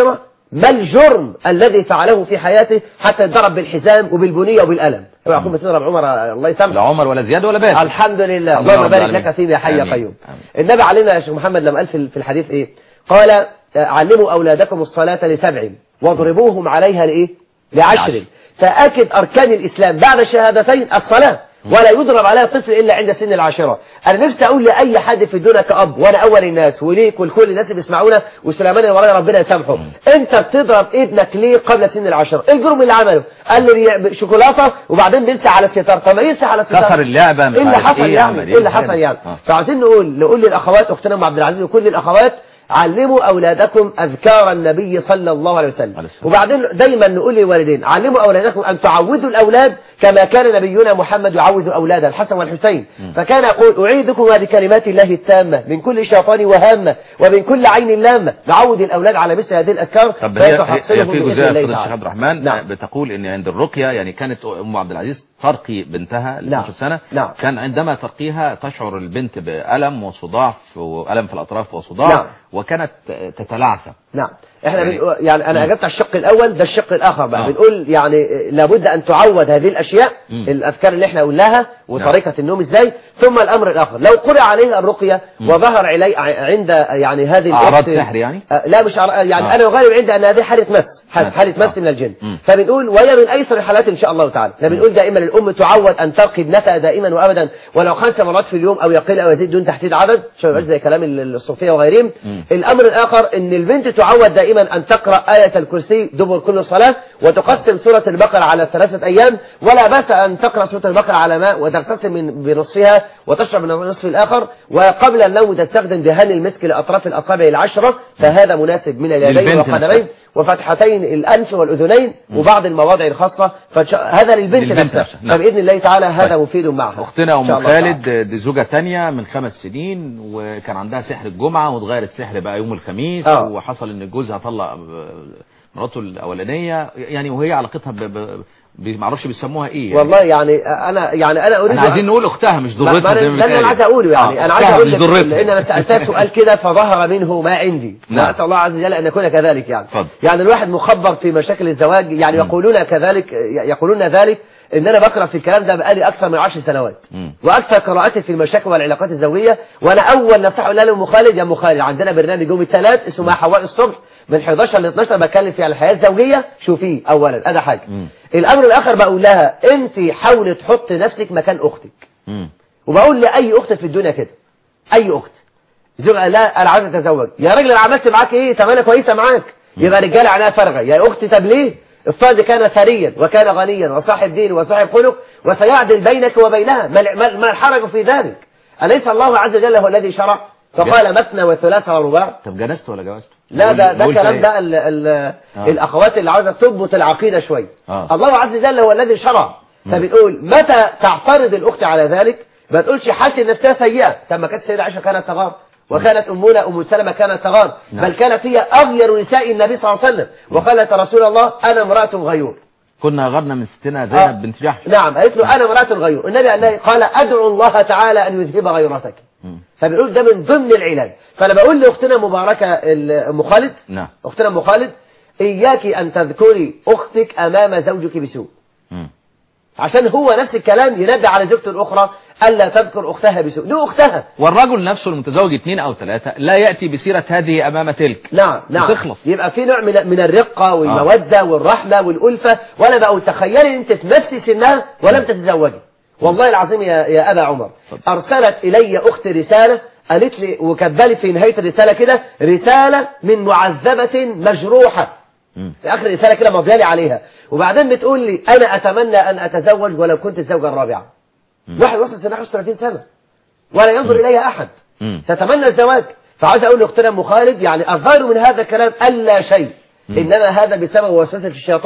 ما الجرم الذي فعله في حياته حتى يضرب بالحزام وبالبنية وبالألم اوعى يكون بتضرب عمر الله يسامحه لا عمر ولا زياد ولا باقي الحمد لله الحمد اللهم لله رب بارك العالمين. لك فيما يا حي يا آمين. قيوم آمين. النبي علمنا يا شيخ محمد لما قال في في الحديث ايه قال آه، علموا اولادكم الصلاه لسبع واضربوهم عليها لايه لعشر لعشر. فاكد اركان الاسلام بعد الشهادتين الصلاه ولا يضرب عليها الطفل الا عند سن العاشره انا نفسي اقول لاي حد في الدنيا كاب وانا اول الناس وليك ولكل الناس اللي بيسمعونا وسليمان اللي ورانا ربنا يسامحه انت بتضرب ابنك ليه قبل سن العاشره ايه الجرم اللي عمله قال لي يعمل شوكولاته وبعدين بينسى على الستار طب ما ينسى على الستار كسر اللعبة مش ايه اللي عارف حصل إيه، يعني عمل ايه اللي إيه. حصل يعني آه. فعايزين نقول نقول للاخوات اختنا ام عبد العزيز وكل الاخوات علموا اولادكم اذكار النبي صلى الله عليه وسلم عليه الصلاة وبعدين دايما نقول للوالدين علموا اولادكم ان تعودوا الاولاد كما كان نبينا محمد يعود اولاده الحسن والحسين فكان يقول اعيدكم بكلمات الله التامه من كل شيطان وهامه ومن كل عين لامه نعود الاولاد على مثل هذه الاذكار طب هي, هي فيتحصلهم في بإذن جزئيه الله فضل الشيخ تعالى. عبد الرحمن نعم. بتقول ان عند الرقيه يعني كانت ام عبد العزيز ترقي بنتها ل نعم. 12 سنه نعم. كان عندما ترقيها تشعر البنت بالم وصداع والم في الاطراف وصداع نعم. وكانت تتلعثم نعم احنا يعني- بنقول يعني انا مم. اجبت على الشق الاول ده الشق الاخر بقى آه. بنقول يعني لابد ان تعود هذه الاشياء مم. الاذكار اللي احنا قلناها وطريقه النوم ازاي ثم الامر الاخر لو قرأ عليها الرقيه وظهر علي عند يعني هذه أعراض الأخت- سحر يعني؟ آه، لا مش أعراض- يعني آه. انا اغالب عند ان هذه حاله مس حاله مس. حالة مس آه. من الجن مم. فبنقول وهي من ايسر الحالات ان شاء الله تعالى احنا بنقول دائما الام تعود ان ترقي ابنتها دائما وابدا ولو خمس مرات في اليوم او يقل او يزيد دون تحديد عدد عشان ما يبقاش زي كلام ال- الصوفيه وغيرهم مم. الامر الاخر ان البنت تعود دائما ان تقرا ايه الكرسي دبر كل صلاه وتقسم سوره البقره على ثلاثه ايام ولا باس ان تقرا سوره البقره على ماء وتغتسل من بنصها وتشرب من النصف الاخر وقبل النوم تستخدم دهان المسك لاطراف الاصابع العشره فهذا مناسب من اليدين للبنت والقدمين نفسها. وفتحتين الانف والاذنين وبعض المواضع الخاصه فش... هذا للبنت, للبنت نفسها نفسها. نعم. فباذن الله تعالى هذا طيب. مفيد معها اختنا إن شاء ام الله تعالى. خالد دي زوجة تانية من خمس سنين وكان عندها سحر الجمعة واتغير السحر بقى يوم الخميس آه. وحصل ان جوزها طلق آه، مراته الاولانية يعني وهي علاقتها ب... ب... ب- معرفش بيسموها ايه يعني. والله يعني انا يعني انا اريد احنا عايزين نقول اختها مش ما- ما ضرتها أنا- زي ما ده اللي انا بيتقال. عايز اقوله يعني آه، انا عايز أختها اقول مش لك ضرتها لان انا سالتها سؤال كده فظهر منه ما عندي نعم. نسال الله عز وجل ان يكون كذلك يعني اتفضل. يعني الواحد مخبر في مشاكل الزواج يعني يقولون كذلك يقولون ذلك ان انا بقرا في الكلام ده بقالي اكثر من عشر سنوات مم. واكثر قراءتي في المشاكل والعلاقات الزوجيه وانا اول نصيحه اقولها لام خالد يا ام خالد عندنا برنامج يوم الثلاث اسمه مع حواء الصبح من 11 ل 12 بتكلم فيه على الحياه الزوجيه شوفيه اولا هذا حاجه مم. الامر الاخر بقول لها انت حاولي تحطي نفسك مكان اختك مم. وبقول لاي اخت في الدنيا كده اي اخت زوجها لا انا عايز اتزوج يا راجل انا عملت معاك ايه طب انا كويسه معاك يبقى رجاله عينها فارغه يا اختي طب ليه الفرد كان ثريا وكان غنيا وصاحب دين وصاحب خلق وسيعدل بينك وبينها ما ما- ما الحرج في ذلك أليس الله عز وجل هو الذي شرع فقال مثنى وثلاث ورباع طب جنست ولا جوزته لا ده ده بقول كلام إيه؟ بقى ال ال آه. الاخوات اللي عاوزه تضبط العقيده شويه آه. الله عز وجل هو الذي شرع فبنقول متى تعترض الاخت على ذلك ما تقولش حالتي النفسيه سيئه طب ما كانت السيده عائشه كانت تغار وكانت امنا ام سلمه كانت تغار نعم. بل كانت هي اغير نساء النبي صلى الله عليه وسلم وقالت يا رسول الله انا امراه غيور كنا غرنا من ستنا آه. زينب بنت جحش نعم قالت له انا امراه غيور النبي قال لها- قال ادعو الله تعالى ان يذهب غيرتك مم. فبنقول ده من ضمن العلاج فانا بقول لاختنا مباركه ال- ام خالد نعم اختنا ام خالد اياك ان تذكري اختك امام زوجك بسوء مم. عشان هو نفس الكلام ينبه على زوجته الاخرى الا تذكر اختها بسوء دي اختها والرجل نفسه المتزوج اثنين او ثلاثة لا يأتي بسيرة هذه امام تلك نعم نعم بتخلص. يبقى في نوع من من الرقه والموده والرحمه والالفه وانا بقول تخيلي انت في نفس سنها ولم تتزوجي والله العظيم يا يا ابا عمر ارسلت الي اختي رساله قالت لي وكبلت في نهايه الرساله كده رساله من معذبه مجروحه مم. في اخر الرساله كده مضيالي عليها وبعدين بتقول لي انا اتمنى ان اتزوج ولو كنت الزوجه الرابعه واحد وصل سنه 35 سنه ولا ينظر اليها احد مم. تتمنى الزواج فعايز اقول لاختنا ام خالد يعني الظاهر من هذا الكلام الا شيء انما هذا بسبب وسوسه الشيطان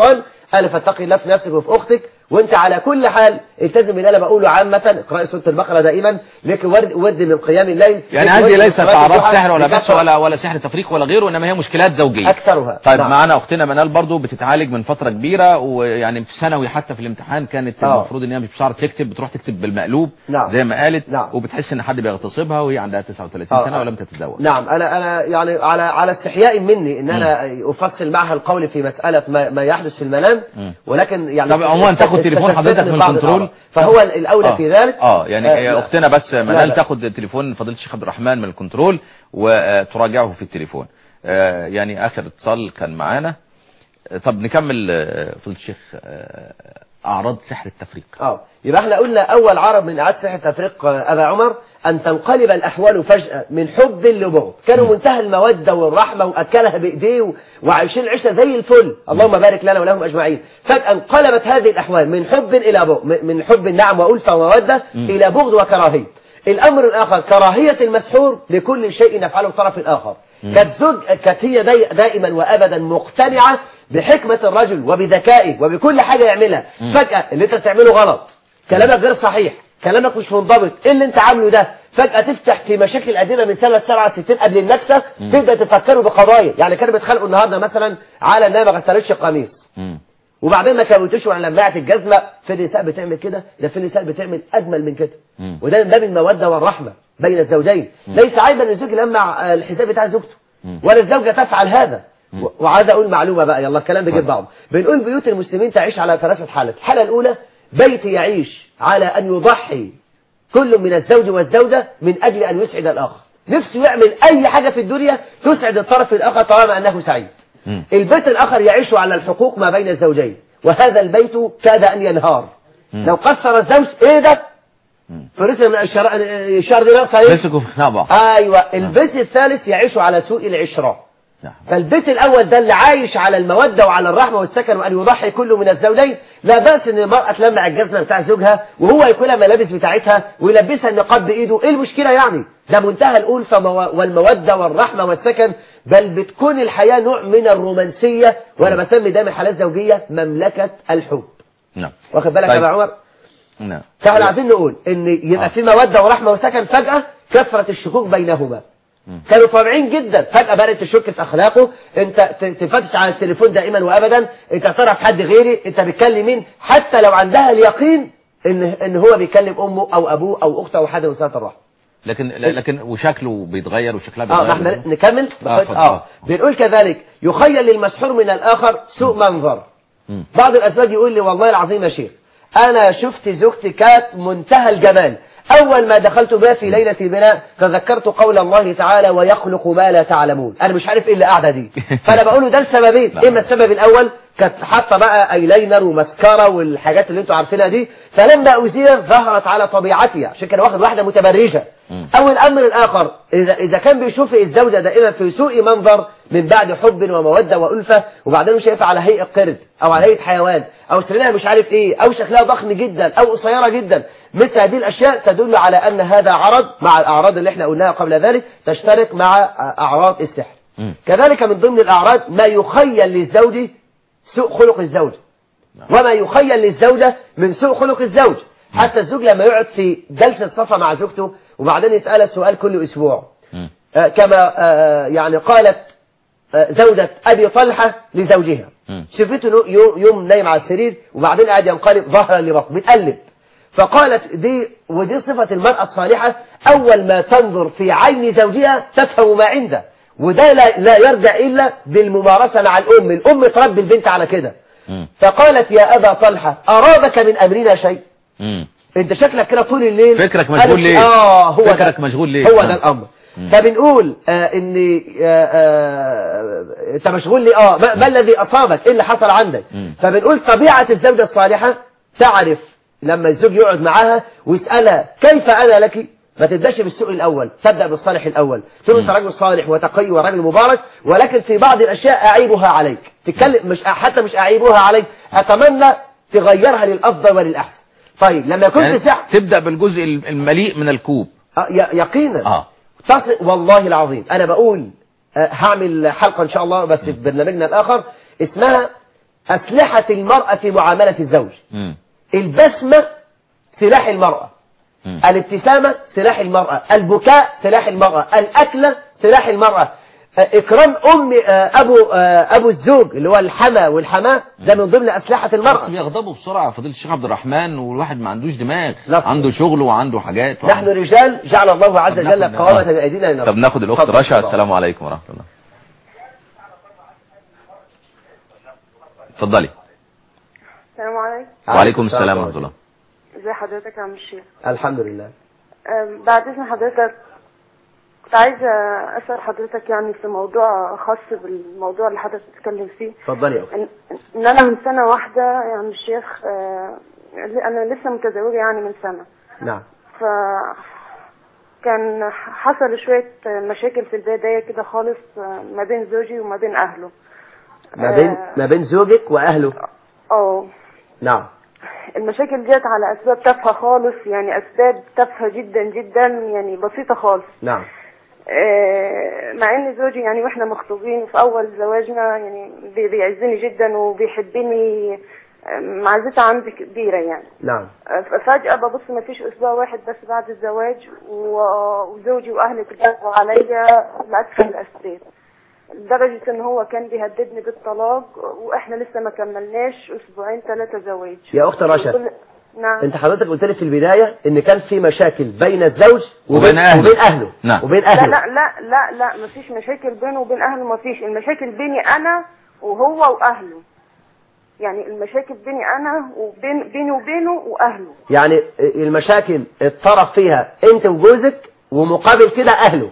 قال فاتقي الله في نفسك وفي اختك وانت على كل حال التزم باللي انا بقوله عامه اقرأي سوره البقره دائما لك ورد ورد من قيام الليل يعني لك هذه ورد من ليست صلاة اعراض الضحى سحر ولا بس لكثرة ولا ولا سحر تفريق ولا غيره انما هي مشكلات زوجيه اكثرها طيب نعم. معانا اختنا منال برضو بتتعالج من فتره كبيره ويعني في ثانوي حتى في الامتحان كانت آه. المفروض ان هي مش بتعرف تكتب بتروح تكتب بالمقلوب نعم. زي ما قالت نعم. وبتحس ان حد بيغتصبها وهي عندها 39 آه. سنه ولم تتزوج نعم انا انا يعني على على استحياء مني ان انا افصل معها القول في مساله ما, ما يحدث في المنام مم. ولكن يعني طب عموما تاخد تليفون حضرتك من بعض الكنترول؟ الأعراض. فهو الاولى آه. في ذلك اه يعني هي لا. اختنا بس لا، منال لا. تاخد تليفون فضيله الشيخ عبد الرحمن من الكنترول وتراجعه في التليفون آه، يعني اخر اتصال كان معانا آه، طب نكمل آه، فضيله الشيخ آه، اعراض سحر التفريق اه يبقى احنا قلنا اول عرض من اعاده سحر تفريق آه، ابا عمر ان تنقلب الاحوال فجاه من حب لبغض كانوا منتهى الموده والرحمه واكلها بايديه و- وعايشين عيشه زي الفل اللهم بارك لنا ولهم اجمعين فجاه انقلبت هذه الاحوال من حب الى بغض م- من حب نعم والفه وموده الى بغض وكراهيه الامر الاخر كراهيه المسحور لكل شيء يفعله الطرف الاخر كانت زوج كانت هي داي- دائما وابدا مقتنعه بحكمه الرجل وبذكائه وبكل حاجه يعملها فجاه اللي انت بتعمله غلط كلامك غير صحيح كلامك مش منضبط ايه اللي انت عامله ده فجأة تفتح في مشاكل قديمة من سنة 67 قبل النكسة تبدأ تفكروا بقضايا يعني كانوا بيتخانقوا النهاردة مثلا على انها ما غسلتش القميص مم. وبعدين ما كوتوش ولا لمعت الجزمة في نساء بتعمل كده ده في نساء بتعمل أجمل من كده مم. وده من باب المودة والرحمة بين الزوجين ليس عيبا ان الزوج يلمع آه، الحذاء بتاع زوجته ولا الزوجة تفعل هذا و- وعايز اقول معلومة بقى يلا الكلام بيجيب بعض بنقول بيوت المسلمين تعيش على ثلاثة حالات الحالة الأولى بيت يعيش على أن يضحي كل من الزوج والزوجة من أجل أن يسعد الآخر نفسه يعمل أي حاجة في الدنيا تسعد الطرف الآخر طالما أنه سعيد مم. البيت الآخر يعيش على الحقوق ما بين الزوجين وهذا البيت كاد أن ينهار لو قصر الزوج إيه ده فرس من الشر... الشر دي ناقصة إيه؟ مسكوا في خناق بعض أيوة البيت الثالث يعيش على سوء العشرة نعم. فالبيت الأول ده اللي عايش على المودة وعلى الرحمة والسكن وأن يضحي كل من الزوجين لا بأس إن المرأة تلمع الجزمة بتاع زوجها وهو يكون الملابس بتاعتها ويلبسها النقاب بإيده إيه المشكلة يعني ده منتهى الألفة مو- والمودة والرحمة والسكن بل بتكون الحياة نوع من الرومانسية وأنا بسمي دايما الحالات الزوجية مملكة الحب نعم واخد بالك يا طيب. أبو عمر نعم فاحنا عايزين نقول ان يبقى آه. في موده ورحمه وسكن فجاه كثرت الشكوك بينهما كانوا طابعين جدا فجاه بدات تشك في اخلاقه انت ت- تفتش على التليفون دائما وابدا انت تعرف حد غيري انت بتكلم مين حتى لو عندها اليقين ان ان هو بيكلم امه او ابوه او اخته او حد من صلاه الرحم لكن لكن وشكله بيتغير وشكلها اه ما بيتغير احنا نكمل آه، اتفضل. اه بنقول كذلك يخيل للمسحور من الاخر سوء منظر مم. بعض الازواج يقول لي والله العظيم يا شيخ انا شفت زوجتي كانت منتهى الجمال اول ما دخلت بها في ليله البناء تذكرت قول الله تعالى ويخلق ما لا تعلمون انا مش عارف ايه اللي قاعده دي فانا بقول له ده السببين نعم. اما السبب الاول كانت حاطه بقى ايلاينر ومسكره والحاجات اللي انتوا عارفينها دي فلما ازيلت ظهرت على طبيعتها عشان كده واخد واحده متبرجه مم. أو الأمر الآخر إذا, إذا كان بيشوف الزوجة دائما في سوء منظر من بعد حب ومودة وألفة وبعدين شايفها على هيئة قرد أو على هيئة حيوان أو سريرها مش عارف إيه أو شكلها ضخم جدا أو قصيرة جدا مثل هذه الأشياء تدل على أن هذا عرض مع الأعراض اللي احنا قلناها قبل ذلك تشترك مع أعراض السحر مم. كذلك من ضمن الأعراض ما يخيل للزوج سوء خلق الزوج وما يخيل للزوجة من سوء خلق الزوج حتى الزوج لما يقعد في جلسة صفا مع زوجته وبعدين يسألها السؤال كل أسبوع مم. آه، كما آه، يعني قالت آه، زوجة أبي طلحة لزوجها مم. شفته نو- يو- يوم نايم على السرير وبعدين قاعد ينقلب ظهرا لبطن بتقلب فقالت دي ودي صفة المرأة الصالحة أول ما تنظر في عين زوجها تفهم ما عنده وده لا, لا يرجع إلا بالممارسة مع الأم الأم تربي البنت على كده مم. فقالت يا أبا طلحة أرادك من أمرنا شيء مم. انت شكلك كده طول الليل فكرك مشغول أنا- ليه؟ اه هو فكرك ده مشغول ليه؟ هو آه. ده الامر مم. فبنقول آه ان آه آه انت مشغول ليه اه ما, ما الذي اصابك ايه اللي حصل عندك مم. فبنقول طبيعة الزوجة الصالحة تعرف لما الزوج يقعد معاها ويسألها كيف انا لك ما تبداش بالسوء الاول تبدا بالصالح الاول تقول له انت راجل صالح وتقي وراجل مبارك ولكن في بعض الاشياء اعيبها عليك تتكلم مش حتى مش اعيبها عليك اتمنى تغيرها للافضل وللاحسن طيب لما يكون يعني في سعة تبدأ بالجزء المليء من الكوب آه، ي- يقينا اه تصل والله العظيم انا بقول آه، هعمل حلقة ان شاء الله بس في برنامجنا الاخر اسمها أسلحة المرأة في معاملة الزوج مم. البسمة سلاح المرأة مم. الابتسامة سلاح المرأة البكاء سلاح المرأة الأكلة سلاح المرأة آه، إكرام أم آه، أبو آه، أبو الزوج اللي هو الحما والحماة ده من ضمن أسلحة بس المرأة بيغضبوا بسرعة فضيلة الشيخ عبد الرحمن والواحد ما عندوش دماغ نعم. عنده شغل وعنده حاجات نحن رجال جعل الله عز طب وجل ناخد- قوامة آه. بأيدينا لنرى. طب ناخد الأخت اتفضل. رشا السلام عليكم ورحمة الله اتفضلي السلام عليكم وعليكم السلام ورحمة الله ازي حضرتك يا عم الشيخ الحمد لله أم، بعد اذن حضرتك كنت عايزة اسأل حضرتك يعني في موضوع خاص بالموضوع اللي حضرتك بتتكلم فيه اتفضلي يا أخت. ان إن انا من سنة واحدة يا عم الشيخ آه، انا لسه متزوجة يعني من سنة نعم ف كان حصل شوية مشاكل في البداية كده خالص آه، ما بين زوجي وما بين اهله ما بين آه، ما بين زوجك وأهله اه نعم المشاكل ديت على اسباب تافهة خالص يعني اسباب تافهة جدا جدا يعني بسيطة خالص نعم آه، مع ان زوجي يعني واحنا مخطوبين في اول زواجنا يعني بي- بيعزني جدا وبيحبني آه، معزته عندي كبيرة يعني نعم آه، فجأة ببص ما فيش اسبوع واحد بس بعد الزواج و- وزوجي واهلي تجاوبوا عليا لأسفل الاسباب لدرجة ان هو كان بيهددني بالطلاق واحنا لسه ما كملناش اسبوعين ثلاثة زواج يا أخت رشا كل- نعم انت حضرتك قلت لي في البداية ان كان في مشاكل بين الزوج وبين أهله. وبين اهله نعم. وبين لا اهله لا لا لا لا مفيش مشاكل بينه وبين اهله مفيش المشاكل بيني انا وهو واهله يعني المشاكل بيني انا وبين بيني وبينه واهله يعني المشاكل الطرف فيها انت وجوزك ومقابل كده اهله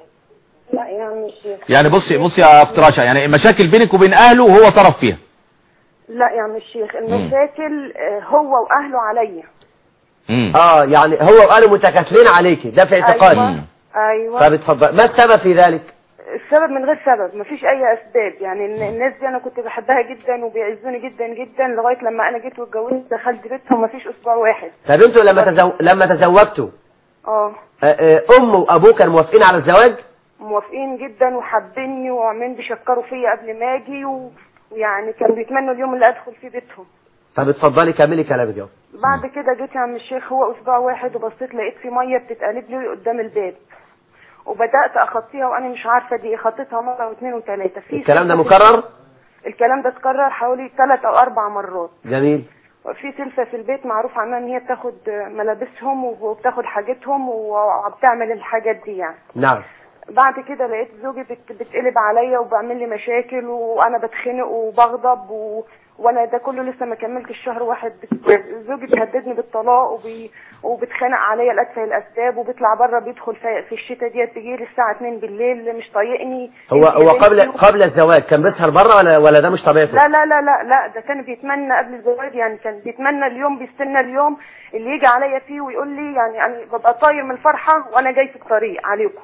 لا يعني الشيخ يعني بصي بصي يا أخت رشا يعني المشاكل بينك وبين أهله وهو طرف فيها لا يعني الشيخ المشاكل آه، هو واهله عليا مم. اه يعني هو واهله متكاتلين عليكي ده في اعتقادي ايوه مم. ايوه طب اتفضل ما السبب في ذلك السبب من غير سبب مفيش اي اسباب يعني الن- الناس دي انا كنت بحبها جدا وبيعزوني جدا جدا لغايه لما انا جيت واتجوزت دخلت بيتهم مفيش اسبوع واحد طب انتوا لما تزو... لما تزوجتوا اه آه، آه، ام وابوه كانوا موافقين على الزواج موافقين جدا وحابيني وعمالين بيشكروا فيا قبل ما اجي و... ويعني كانوا بيتمنوا اليوم اللي ادخل فيه بيتهم طب اتفضلي كملي كلامك يا أخت. بعد كده جيت يا عم الشيخ هو اسبوع واحد وبصيت لقيت في ميه بتتقلب لي قدام الباب وبدات اخطيها وانا مش عارفه دي إيه. خطيتها مره واثنين وثلاثه في الكلام ده سلسة- مكرر الكلام ده اتكرر حوالي ثلاث او اربع مرات جميل في سلسة في البيت معروف عنها ان هي بتاخد ملابسهم وبتاخد حاجتهم وبتعمل الحاجات دي يعني نعم بعد كده لقيت زوجي بت... بتقلب عليا وبعمل لي مشاكل وانا بتخنق وبغضب و... وانا ده كله لسه ما كملتش شهر واحد بت... زوجي بيهددني بالطلاق وبي... وبتخانق عليا لأتفه الاسباب وبيطلع بره بيدخل في, في الشتاء ديت بيجي الساعه 2 بالليل مش طايقني هو انت هو يا قبل بنتي- قبل الزواج كان بيسهر بره ولا ولا ده مش طبيعته لا لا لا لا لا ده كان بيتمنى قبل الزواج يعني كان بيتمنى اليوم بيستنى اليوم اللي يجي عليا فيه ويقول لي يعني يعني ببقى طاير من الفرحة وانا جاي في الطريق عليكم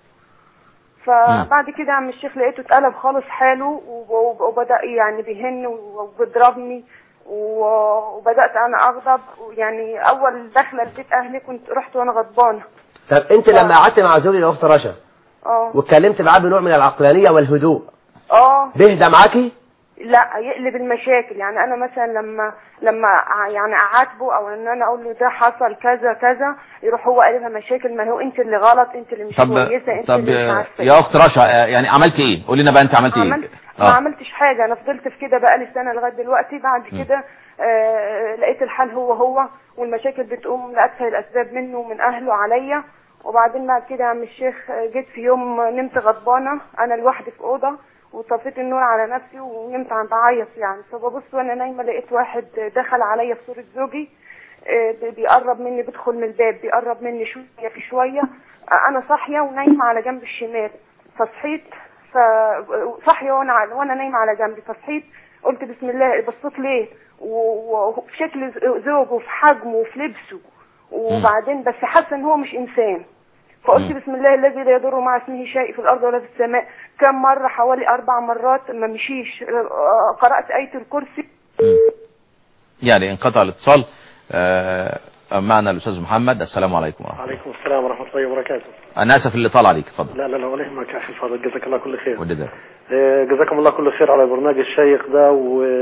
فبعد كده عم الشيخ لقيته اتقلب خالص حاله وب- وبدأ يعني بيهن وبيضربني و- وبدأت انا اغضب يعني اول دخلة لبيت اهلي كنت رحت وانا غضبانة طب انت لما قعدت مع زوجك يا اخت رشا اه واتكلمت معاه بنوع من العقلانيه والهدوء اه بيهدى معاكي لا يقلب المشاكل يعني انا مثلا لما لما ع- يعني اعاتبه او ان انا اقول له ده حصل كذا كذا يروح هو قلبها مشاكل ما هو انت اللي غلط انت اللي مش طب كويسه انت طب اللي مش عارفه يا أخت رشا آه، يعني عملت إيه قولي لنا بقى أنت عملت إيه عملت ما آه. عملتش حاجه انا فضلت في كده بقالي سنه لغايه دلوقتي بعد كده آه لقيت الحال هو هو والمشاكل بتقوم لأسهل الاسباب منه ومن اهله عليا وبعدين بعد كده يا عم الشيخ آه، جيت في يوم نمت غضبانه انا لوحدي في اوضه وطفيت النور على نفسي ونمت عم بعيط يعني فببص وانا نايمه لقيت واحد دخل عليا في صوره زوجي آه، بي- بيقرب مني بيدخل من الباب بيقرب مني شويه في شويه آه، انا صاحيه ونايمه على جنب الشمال فصحيت فصحيه وانا على- وانا نايمه على جنبي فصحيت قلت بسم الله بصيت ليه و- وفي شكل ز- زوجه وفي حجمه وفي لبسه وبعدين بس حاسه ان هو مش انسان فقلت مم. بسم الله الذي لا يضر مع اسمه شيء في الارض ولا في السماء كم مره حوالي اربع مرات ما مشيش آه، قرات ايه الكرسي مم. يعني انقطع الاتصال آه، معنا الأستاذ محمد السلام عليكم ورحمة الله عليكم السلام ورحمة الله وبركاته أنا آسف اللي طال عليك اتفضل لا لا لا ولا يهمك يا أخي الفاضل جزاك الله كل خير ودي ده آه، جزاكم الله كل خير على البرنامج الشيق ده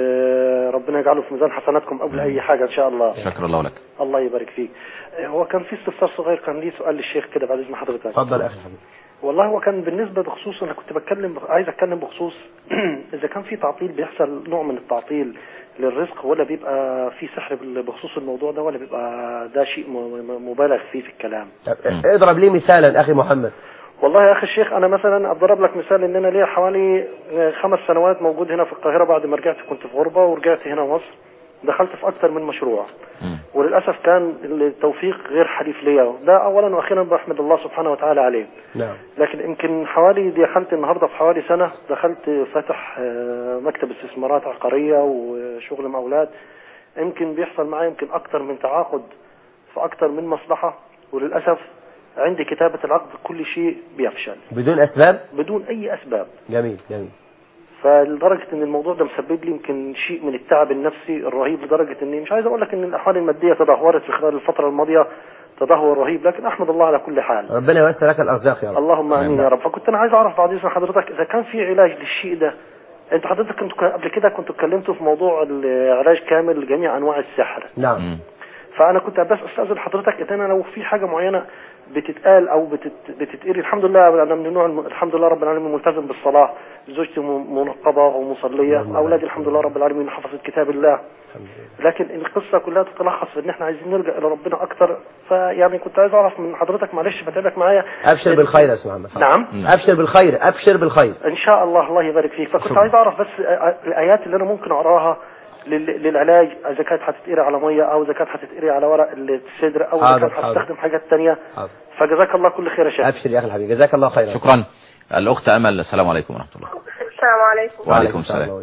وربنا يجعله في ميزان حسناتكم قبل اي حاجه ان شاء الله شكر الله لك الله يبارك فيك آه، هو كان في استفسار صغير كان لي سؤال للشيخ كده بعد اذن حضرتك اتفضل يا اخي الحبيب والله هو كان بالنسبه بخصوص انا كنت بتكلم عايز اتكلم بخصوص اذا كان في تعطيل بيحصل نوع من التعطيل للرزق ولا بيبقى في سحر بال- بخصوص الموضوع ده ولا بيبقى ده شيء م- م- مبالغ فيه في الكلام طب اضرب لي مثالا اخي محمد والله يا اخي الشيخ انا مثلا اضرب لك مثال ان انا ليا حوالي آه، خمس سنوات موجود هنا في القاهره بعد ما رجعت كنت في غربه ورجعت هنا مصر دخلت في اكثر من مشروع مم. وللاسف كان التوفيق غير حليف ليا ده اولا واخيرا بحمد الله سبحانه وتعالى عليه نعم لكن يمكن حوالي دخلت النهارده في حوالي سنه دخلت فتح آه، مكتب استثمارات عقاريه وشغل مقاولات يمكن بيحصل معايا يمكن اكتر من تعاقد في اكتر من مصلحه وللاسف عندي كتابه العقد كل شيء بيفشل بدون اسباب بدون اي اسباب جميل جميل فلدرجه ان الموضوع ده مسبب لي يمكن شيء من التعب النفسي الرهيب لدرجه اني مش عايز اقول لك ان الاحوال الماديه تدهورت في خلال الفتره الماضيه تدهور رهيب لكن احمد الله على كل حال ربنا يوسع لك الارزاق يا رب اللهم امين يا رب فكنت انا عايز اعرف بعد اذن حضرتك اذا كان في علاج للشيء ده انت حضرتك كنت قبل كده كنت اتكلمتوا في موضوع العلاج كامل لجميع انواع السحر نعم مم. فانا كنت بس استاذن حضرتك ان انا لو في حاجه معينه بتتقال او بتت... بتتقري الحمد لله انا من النوع الم... الحمد لله رب العالمين ملتزم بالصلاه زوجتي م- منقبه ومصليه اولادي الحمد لله رب العالمين حفظت كتاب الله لكن القصه كلها تتلخص في ان احنا عايزين نرجع الى ربنا اكتر فيعني كنت عايز اعرف من حضرتك معلش بتابعك معايا ابشر بالخير يا استاذ محمد نعم ابشر بالخير ابشر بالخير ان شاء الله الله يبارك فيك فكنت عايز اعرف بس آه، الايات اللي انا ممكن اقراها لل- للعلاج اذا كانت هتتقري على ميه او اذا كانت هتتقري على ورق الصدر او اذا حاضر، كانت حاضر. هتستخدم حاجات تانية حاضر. فجزاك الله كل خير يا شيخ ابشر يا اخي الحبيب جزاك الله خيرا شكرا الاخت امل السلام عليكم ورحمه الله السلام عليكم وعليكم السلام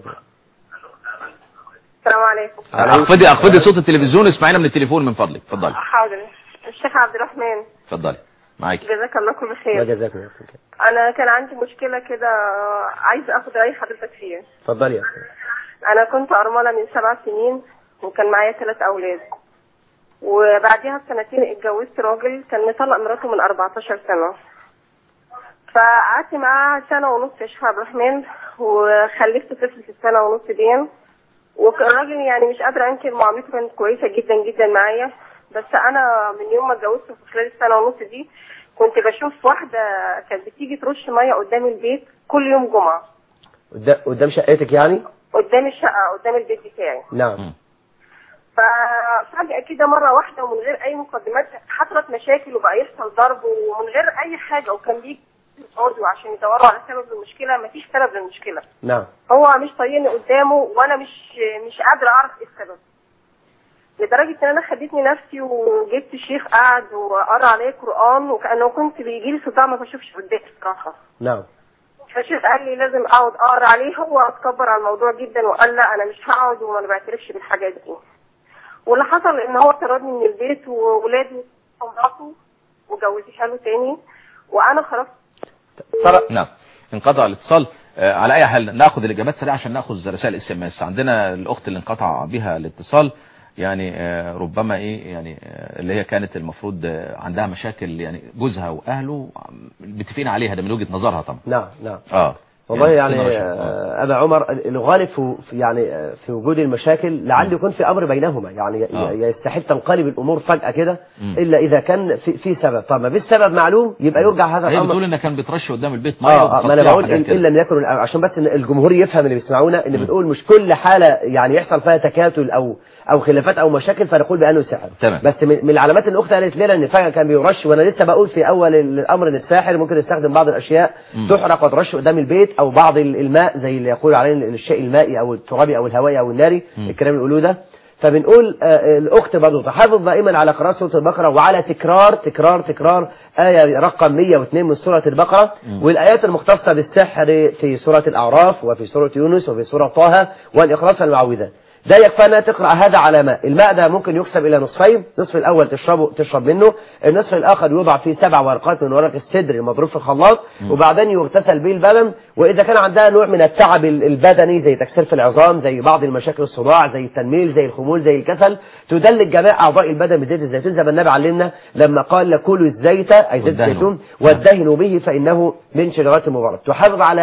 السلام عليكم اخفضي اخفضي صوت التلفزيون اسمعينا من التليفون من فضلك اتفضلي حاضر الشيخ عبد الرحمن اتفضلي معاكي جزاك الله كل الله خير جزاك الله خير انا كان عندي مشكله كده عايزه اخد راي حضرتك فيها اتفضلي يا اخي انا كنت ارمله من سبع سنين وكان معايا ثلاث اولاد وبعديها بسنتين اتجوزت راجل كان مطلق مراته من 14 سنه فقعدت معاه سنه ونص يا شيخ عبد الرحمن وخلفت طفل في السنه ونص دي والراجل يعني مش قادره انكر معاملته كانت كويسه جدا جدا معايا بس انا من يوم ما اتجوزته في خلال السنه ونص دي كنت بشوف واحده كانت بتيجي ترش ميه قدام البيت كل يوم جمعه قدام قدام شقتك يعني قدام الشقه قدام البيت بتاعي نعم ففجأة كده مرة واحدة ومن غير أي مقدمات حصلت مشاكل وبقى يحصل ضرب ومن غير أي حاجة وكان بيجي يقعدوا عشان يدوروا على سبب المشكلة مفيش سبب للمشكلة نعم هو مش طايقني قدامه وأنا مش مش قادرة أعرف إيه السبب لدرجة إن أنا خدتني نفسي وجبت الشيخ قعد وقرا عليا قرآن وكأنه كنت بيجيلي صداع ما بشوفش قدامي الصراحة نعم فالشيخ قال لي لازم اقعد اقرا عليه هو اتكبر على الموضوع جدا وقال لا انا مش هقعد وما بعترفش بالحاجات دي واللي حصل ان هو طردني من البيت وولادي ومراته وجوزيها له تاني وانا خرجت ترى نعم انقطع الاتصال آه، على اي حال ناخذ الاجابات سريعه عشان ناخذ رسائل اس ام اس عندنا الاخت اللي انقطع بها الاتصال يعني آه، ربما ايه يعني آه، اللي هي كانت المفروض آه، عندها مشاكل يعني جوزها واهله متفقين عليها ده من وجهه نظرها طبعا نعم نعم اه والله يعني كنا مشاكل. آه. آه، أبا عمر الغالب في في- يعني آه، في وجود المشاكل لعل يكون في أمر بينهما يعني ي- آه. يستحيل تنقلب الأمور فجأة كده مم. إلا إذا كان في, في سبب طب ما بالسبب معلوم يبقى يرجع هذا هي الأمر بتقول انها كان بترش قدام البيت ميه اه آه، ما انا وبتقطع بقول وحاجات إن كده. الا ان يكن عشان بس إن الجمهور يفهم اللي بيسمعونا ان بنقول مش كل حاله يعني يحصل فيها تكاتل او او خلافات او مشاكل فنقول بانه سحر تمام. بس من من العلامات اللي الاخت قالت لنا ان فجاه كان بيرش وانا لسه بقول في اول الامر ان الساحر ممكن يستخدم بعض الاشياء مم. تحرق وترش قدام البيت او بعض ال- الماء زي اللي يقول عليه الشيء المائي او الترابي او الهوائي او الناري مم. الكلام اللي بيقولوه ده فبنقول آه، الاخت برضه تحافظ دائما على قراءه سوره البقره وعلى تكرار تكرار تكرار ايه رقم 102 من سوره البقره مم. والايات المختصه بالسحر في سوره الاعراف وفي سوره يونس وفي سوره طه والاخلاص والمعوذات ده يكفى انها تقرا هذا على ماء الماء ده ممكن يقسم الى نصفين النصف الاول تشربه تشرب منه النصف الاخر يوضع فيه سبع ورقات من ورق السدر المضروب في الخلاط وبعدين يغتسل به البدن واذا كان عندها نوع من التعب ال- البدني زي تكسير في العظام زي بعض المشاكل الصداع زي التنميل زي الخمول زي الكسل تدلك جميع اعضاء البدن بزيت الزيتون زي ما النبي علمنا لما قال كلوا الزيت اي زيت والدهنوا. الزيتون وادهنوا به فانه من شجرات مبارك تحافظ على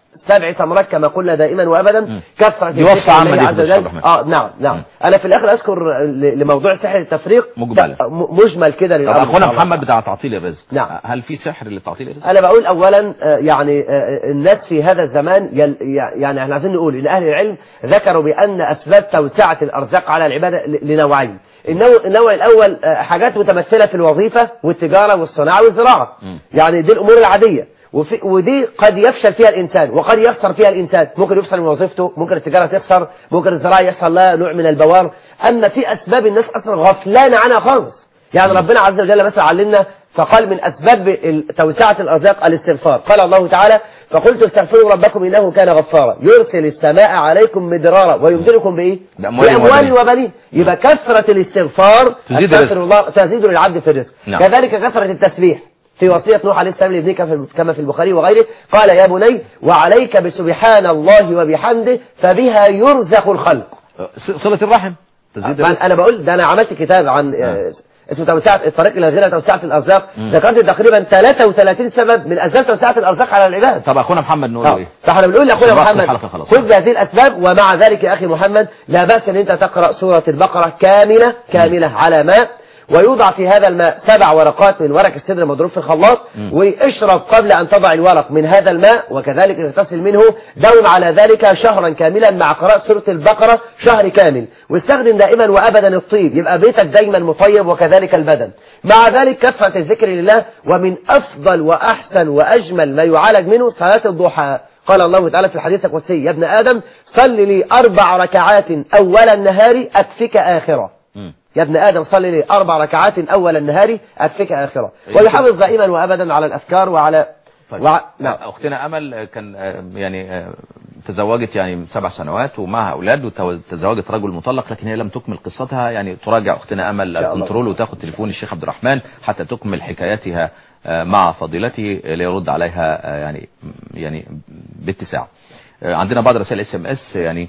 سبع تمرات كما قلنا دائما وابدا كثرة دي وصفة الذكر عامة لله دي عز في الأستاذ وجل أحمد. اه نعم نعم انا في الاخر اذكر ل- لموضوع سحر التفريق مجملا. ده م- مجمل كده طب للأمر إن اخونا شاء الله. محمد بتاع تعطيل الرزق نعم. هل في سحر لتعطيل الرزق انا بقول اولا آه، يعني آه، الناس في هذا الزمان يل- يعني احنا عايزين نقول ان اهل العلم ذكروا بان اسباب توسعه الارزاق على العباده ل- لنوعين النوع, النوع الاول آه، حاجات متمثله في الوظيفه والتجاره والصناعه والزراعه يعني دي الامور العاديه وفي ودي قد يفشل فيها الانسان وقد يخسر فيها الانسان ممكن يفصل من وظيفته ممكن التجاره تخسر ممكن الزراعه يحصل لها نوع من البوار اما في اسباب الناس اصلا غفلان عنها خالص يعني ربنا عز وجل مثلا علمنا فقال من أسباب ال- توسعة الأرزاق الاستغفار قال الله تعالى فقلت استغفروا ربكم إنه كان غفارا يرسل السماء عليكم مدرارا ويمدلكم بإيه؟ بأموال بأموال وبنين. وبنين يبقى كثرة الاستغفار تزيد أستغفر الرزق. الله تزيد للعبد في الرزق نعم. كذلك كثرة التسبيح في وصية نوح عليه السلام لابنه كما في- كما في البخاري وغيره قال يا بني وعليك بسبحان الله وبحمده فبها يرزق الخلق ص- صلة الرحم تزيد الرزق أنا- انا بقول ده انا عملت كتاب عن آه، اسمه توسعة الطريق الى الغنى توسعة الارزاق ذكرت تقريبا 33 سبب من اسباب توسعة الارزاق على العباد طب اخونا محمد نقول له آه. ايه فاحنا بنقول لاخونا وقت محمد الحلقة خلاص. خذ هذه الاسباب ومع ذلك يا اخي محمد لا باس ان انت تقرا سوره البقره كامله كامله على ماء ويوضع في هذا الماء سبع ورقات من ورق السدر المضروب في الخلاط واشرب قبل ان تضع الورق من هذا الماء وكذلك تغتسل منه دوم على ذلك شهرا كاملا مع قراءة سورة البقرة شهر كامل واستخدم دائما وابدا الطيب يبقى بيتك دايما مطيب وكذلك البدن مع ذلك كثرة الذكر لله ومن افضل واحسن واجمل ما يعالج منه صلاة الضحى قال الله تعالى في الحديث القدسي يا ابن آدم صل لي أربع ركعات أول النهار أكفك آخرة مم. يا ابن آدم صل لي أربع ركعات أول النهار أكفك آخرة ويحافظ دائما وأبدا على الأذكار وعلى طيب وع... نعم اختنا امل كان آه، يعني آه، تزوجت يعني من سبع سنوات ومعها اولاد وتزوجت رجل مطلق لكن هي لم تكمل قصتها يعني تراجع اختنا امل شاء الله. الكنترول وتاخذ تليفون الشيخ عبد الرحمن حتى تكمل حكايتها آه، مع فضيلته ليرد عليها آه، يعني يعني باتساع آه، عندنا بعض رسائل اس ام اس يعني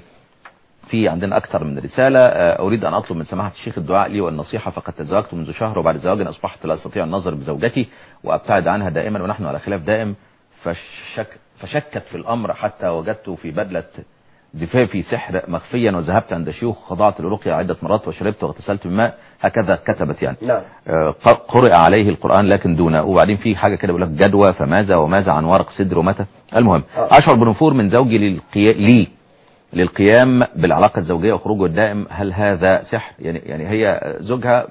في عندنا أكثر من رسالة آه، أريد أن أطلب من سماحة الشيخ الدعاء لي والنصيحة فقد تزوجت منذ شهر وبعد زواج أصبحت لا أستطيع النظر بزوجتي وأبتعد عنها دائما ونحن على خلاف دائم فشك فشكت في الأمر حتى وجدت في بدلة زفافي سحر مخفيا وذهبت عند شيوخ خضعت للرقية عدة مرات وشربت واغتسلت بماء هكذا كتبت يعني نعم آه، ق- قرئ عليه القرآن لكن دونه وبعدين في حاجة كده بيقول لك جدوى فماذا وماذا عن ورق صدر ومتى المهم آه. أشعر بنفور من زوجي للقيا... لي للقيام بالعلاقة الزوجية وخروجه الدائم هل هذا سحر يعني يعني هي زوجها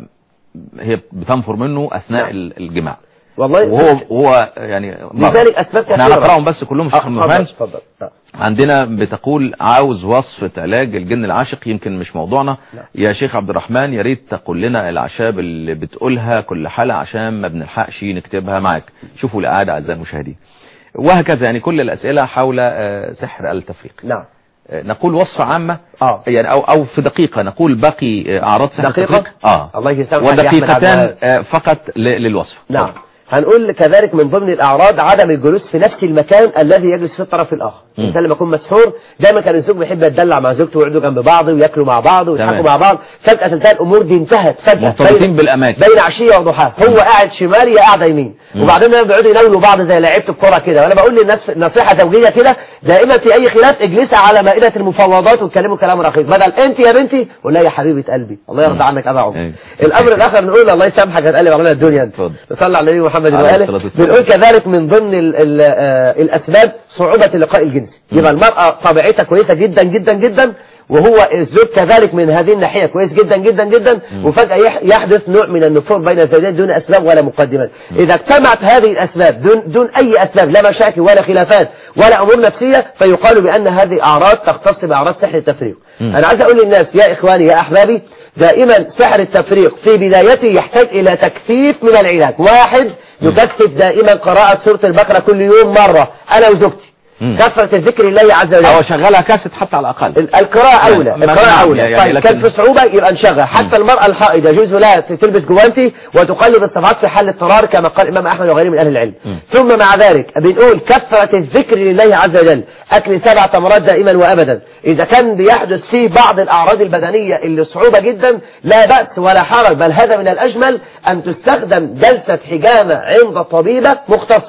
هي بتنفر منه أثناء نعم. ال- الجماع والله وهو هو يعني لذلك أسباب احنا كثيرة هنقراهم بس كلهم آه، شيخ اتفضل مهان اتفضل نعم. عندنا بتقول عاوز وصفة علاج الجن العاشق يمكن مش موضوعنا لا. يا شيخ عبد الرحمن يا ريت تقول لنا الأعشاب اللي بتقولها كل حلقة عشان ما بنلحقش نكتبها معاك شوفوا الإعادة أعزائي المشاهدين وهكذا يعني كل الأسئلة حول آه، سحر التفريق نعم آه، نقول وصفة عامة اه يعني أو أو في دقيقة نقول باقي آه، أعراض سحر دقيقة؟ التفريق اه الله يسامحك يا أحمد عبد ودقيقتان الوهاب. آه، فقط ل- للوصف نعم اتفضل. هنقول كذلك من ضمن الأعراض عدم الجلوس في نفس المكان الذي يجلس فيه الطرف الآخر مم. الإنسان لما يكون مسحور دايما كان الزوج بيحب يتدلع مع زوجته ويقعدوا جنب بعض وياكلوا مع بعض ويضحكوا تمام. مع بعض فجأة تنتهي الأمور دي انتهت فجأة مرتبطين بين- بالأماكن بين عشية وضحاها هو قاعد شمال هي قاعدة يمين مم. وبعدين لما بيقعدوا يناولوا بعض زي لعيبة الكورة كده وانا بقول للناس نصيحة زوجية كده دائما في أي خلاف اجلسها على مائدة المفاوضات واتكلموا كلام رقيق بدل أنت يا بنتي قول لها يا حبيبة قلبي الله يرضى مم. عنك أبا عمر أيوة. الأمر الآخر نقول الله يسامحك هتقلب علينا الدنيا انت اتفضل. صلى على النبي محمد عليه وآله الصلاة والسلام. بنقول كذلك من ضمن ال ال آه الأسباب صعوبة اللقاء الجنسي يبقى المرأة طبيعتها كويسة جدا جدا جدا وهو الزوج كذلك من هذه الناحية كويس جدا جدا جدا وفجأة يح- يحدث نوع من النفور بين الزوجين دون أسباب ولا مقدمات إذا اجتمعت هذه الأسباب دون, دون أي أسباب لا مشاكل ولا خلافات ولا أمور نفسية فيقال بأن هذه أعراض تختص بأعراض سحر التفريق مم. أنا عايز أقول للناس يا إخواني يا أحبابي دائما سحر التفريق في بدايته يحتاج إلى تكثيف من العلاج واحد يكثف دائما قراءة سورة البقرة كل يوم مرة أنا وزوجتي مم. كثرة الذكر الله عز وجل أو شغلها كاسيت حتى على الأقل ال- القراءة أولى نعم. القراءة نعم. أولى يعني طيب لكن- كان في صعوبة يبقى نشغل حتى المرأة الحائض يجوز لها ت- تلبس جوانتي وتقلب الصفحات في حال اضطرار كما قال الإمام أحمد وغيره من أهل العلم مم. ثم مع ذلك بنقول كثرة الذكر لله عز وجل أكل سبع تمرات دائما وأبدا إذا كان بيحدث فيه بعض الأعراض البدنية اللي صعوبة جدا لا بأس ولا حرج بل هذا من الأجمل أن تستخدم جلسة حجامة عند طبيبة مختصة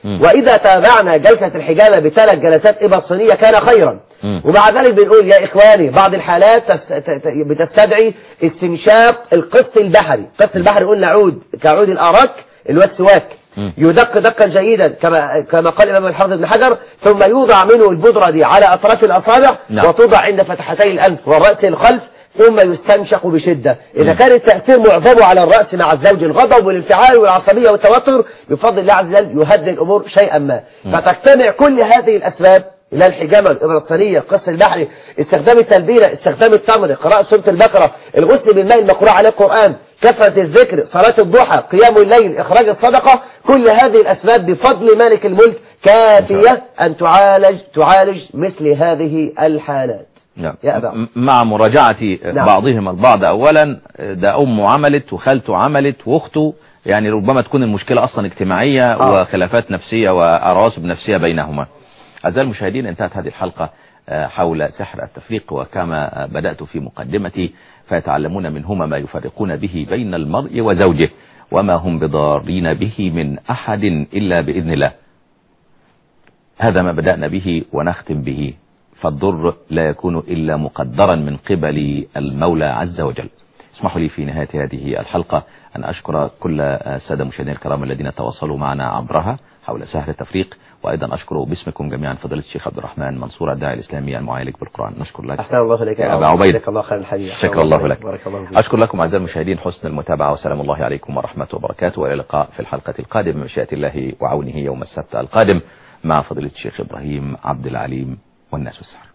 مم. وإذا تابعنا جلسة الحجامة بثلاث جلسات إبر صينية كان خيرا مم. ومع ذلك بنقول يا إخواني بعض الحالات تس- ت- ت- بتستدعي استنشاق القص البحري القص البحري قلنا عود كعود الأرك اللي هو السواك مم. يدق دقا جيدا كما كما قال الإمام الحافظ ابن حجر ثم يوضع منه البودرة دي على أطراف الأصابع نعم. وتوضع عند فتحتي الأنف والرأس الخلف ثم يستنشق بشدة إذا مم. كان التأثير معظمه على الرأس مع الزوج الغضب والانفعال والعصبية والتوتر بفضل الله عز وجل يهدئ الأمور شيئا ما فتجتمع كل هذه الأسباب إلى الحجامة الإبرصانية قص البحر استخدام التلبينة استخدام التمر قراءة سورة البقرة الغسل بالماء المقروء عليه القرآن كثرة الذكر صلاة الضحى قيام الليل إخراج الصدقة كل هذه الأسباب بفضل مالك الملك كافية أن تعالج تعالج مثل هذه الحالات نعم. يا أبا. م- مع مراجعة نعم. بعضهم البعض أولا ده أمه عملت وخالته عملت وأخته يعني ربما تكون المشكلة أصلا اجتماعية آه. وخلافات نفسية وأرواسب نفسية بينهما أعزائي المشاهدين انتهت هذه الحلقة آه، حول سحر التفريق وكما آه، بدأت في مقدمتي فيتعلمون منهما ما يفرقون به بين المرء وزوجه وما هم بضارين به من أحد إلا بإذن الله هذا ما بدأنا به ونختم به فالضر لا يكون إلا مقدرا من قبل المولى عز وجل اسمحوا لي في نهاية هذه الحلقة أن أشكر كل السادة المشاهدين الكرام الذين تواصلوا معنا عبرها حول سهر التفريق وأيضا أشكر باسمكم جميعا فضيلة الشيخ عبد الرحمن منصور الداعي الإسلامي المعالج بالقرآن نشكر لك أحسن الله إليك يا أبا عبيد. جزاك الله خير الحديث شكر الله لك بارك الله فيك أشكر لكم أعزائي المشاهدين حسن المتابعة وسلام الله عليكم ورحمة وبركاته وإلى اللقاء في الحلقة القادمة بمشيئة الله وعونه يوم السبت القادم مع فضيلة الشيخ إبراهيم عبد العليم والناس والسحر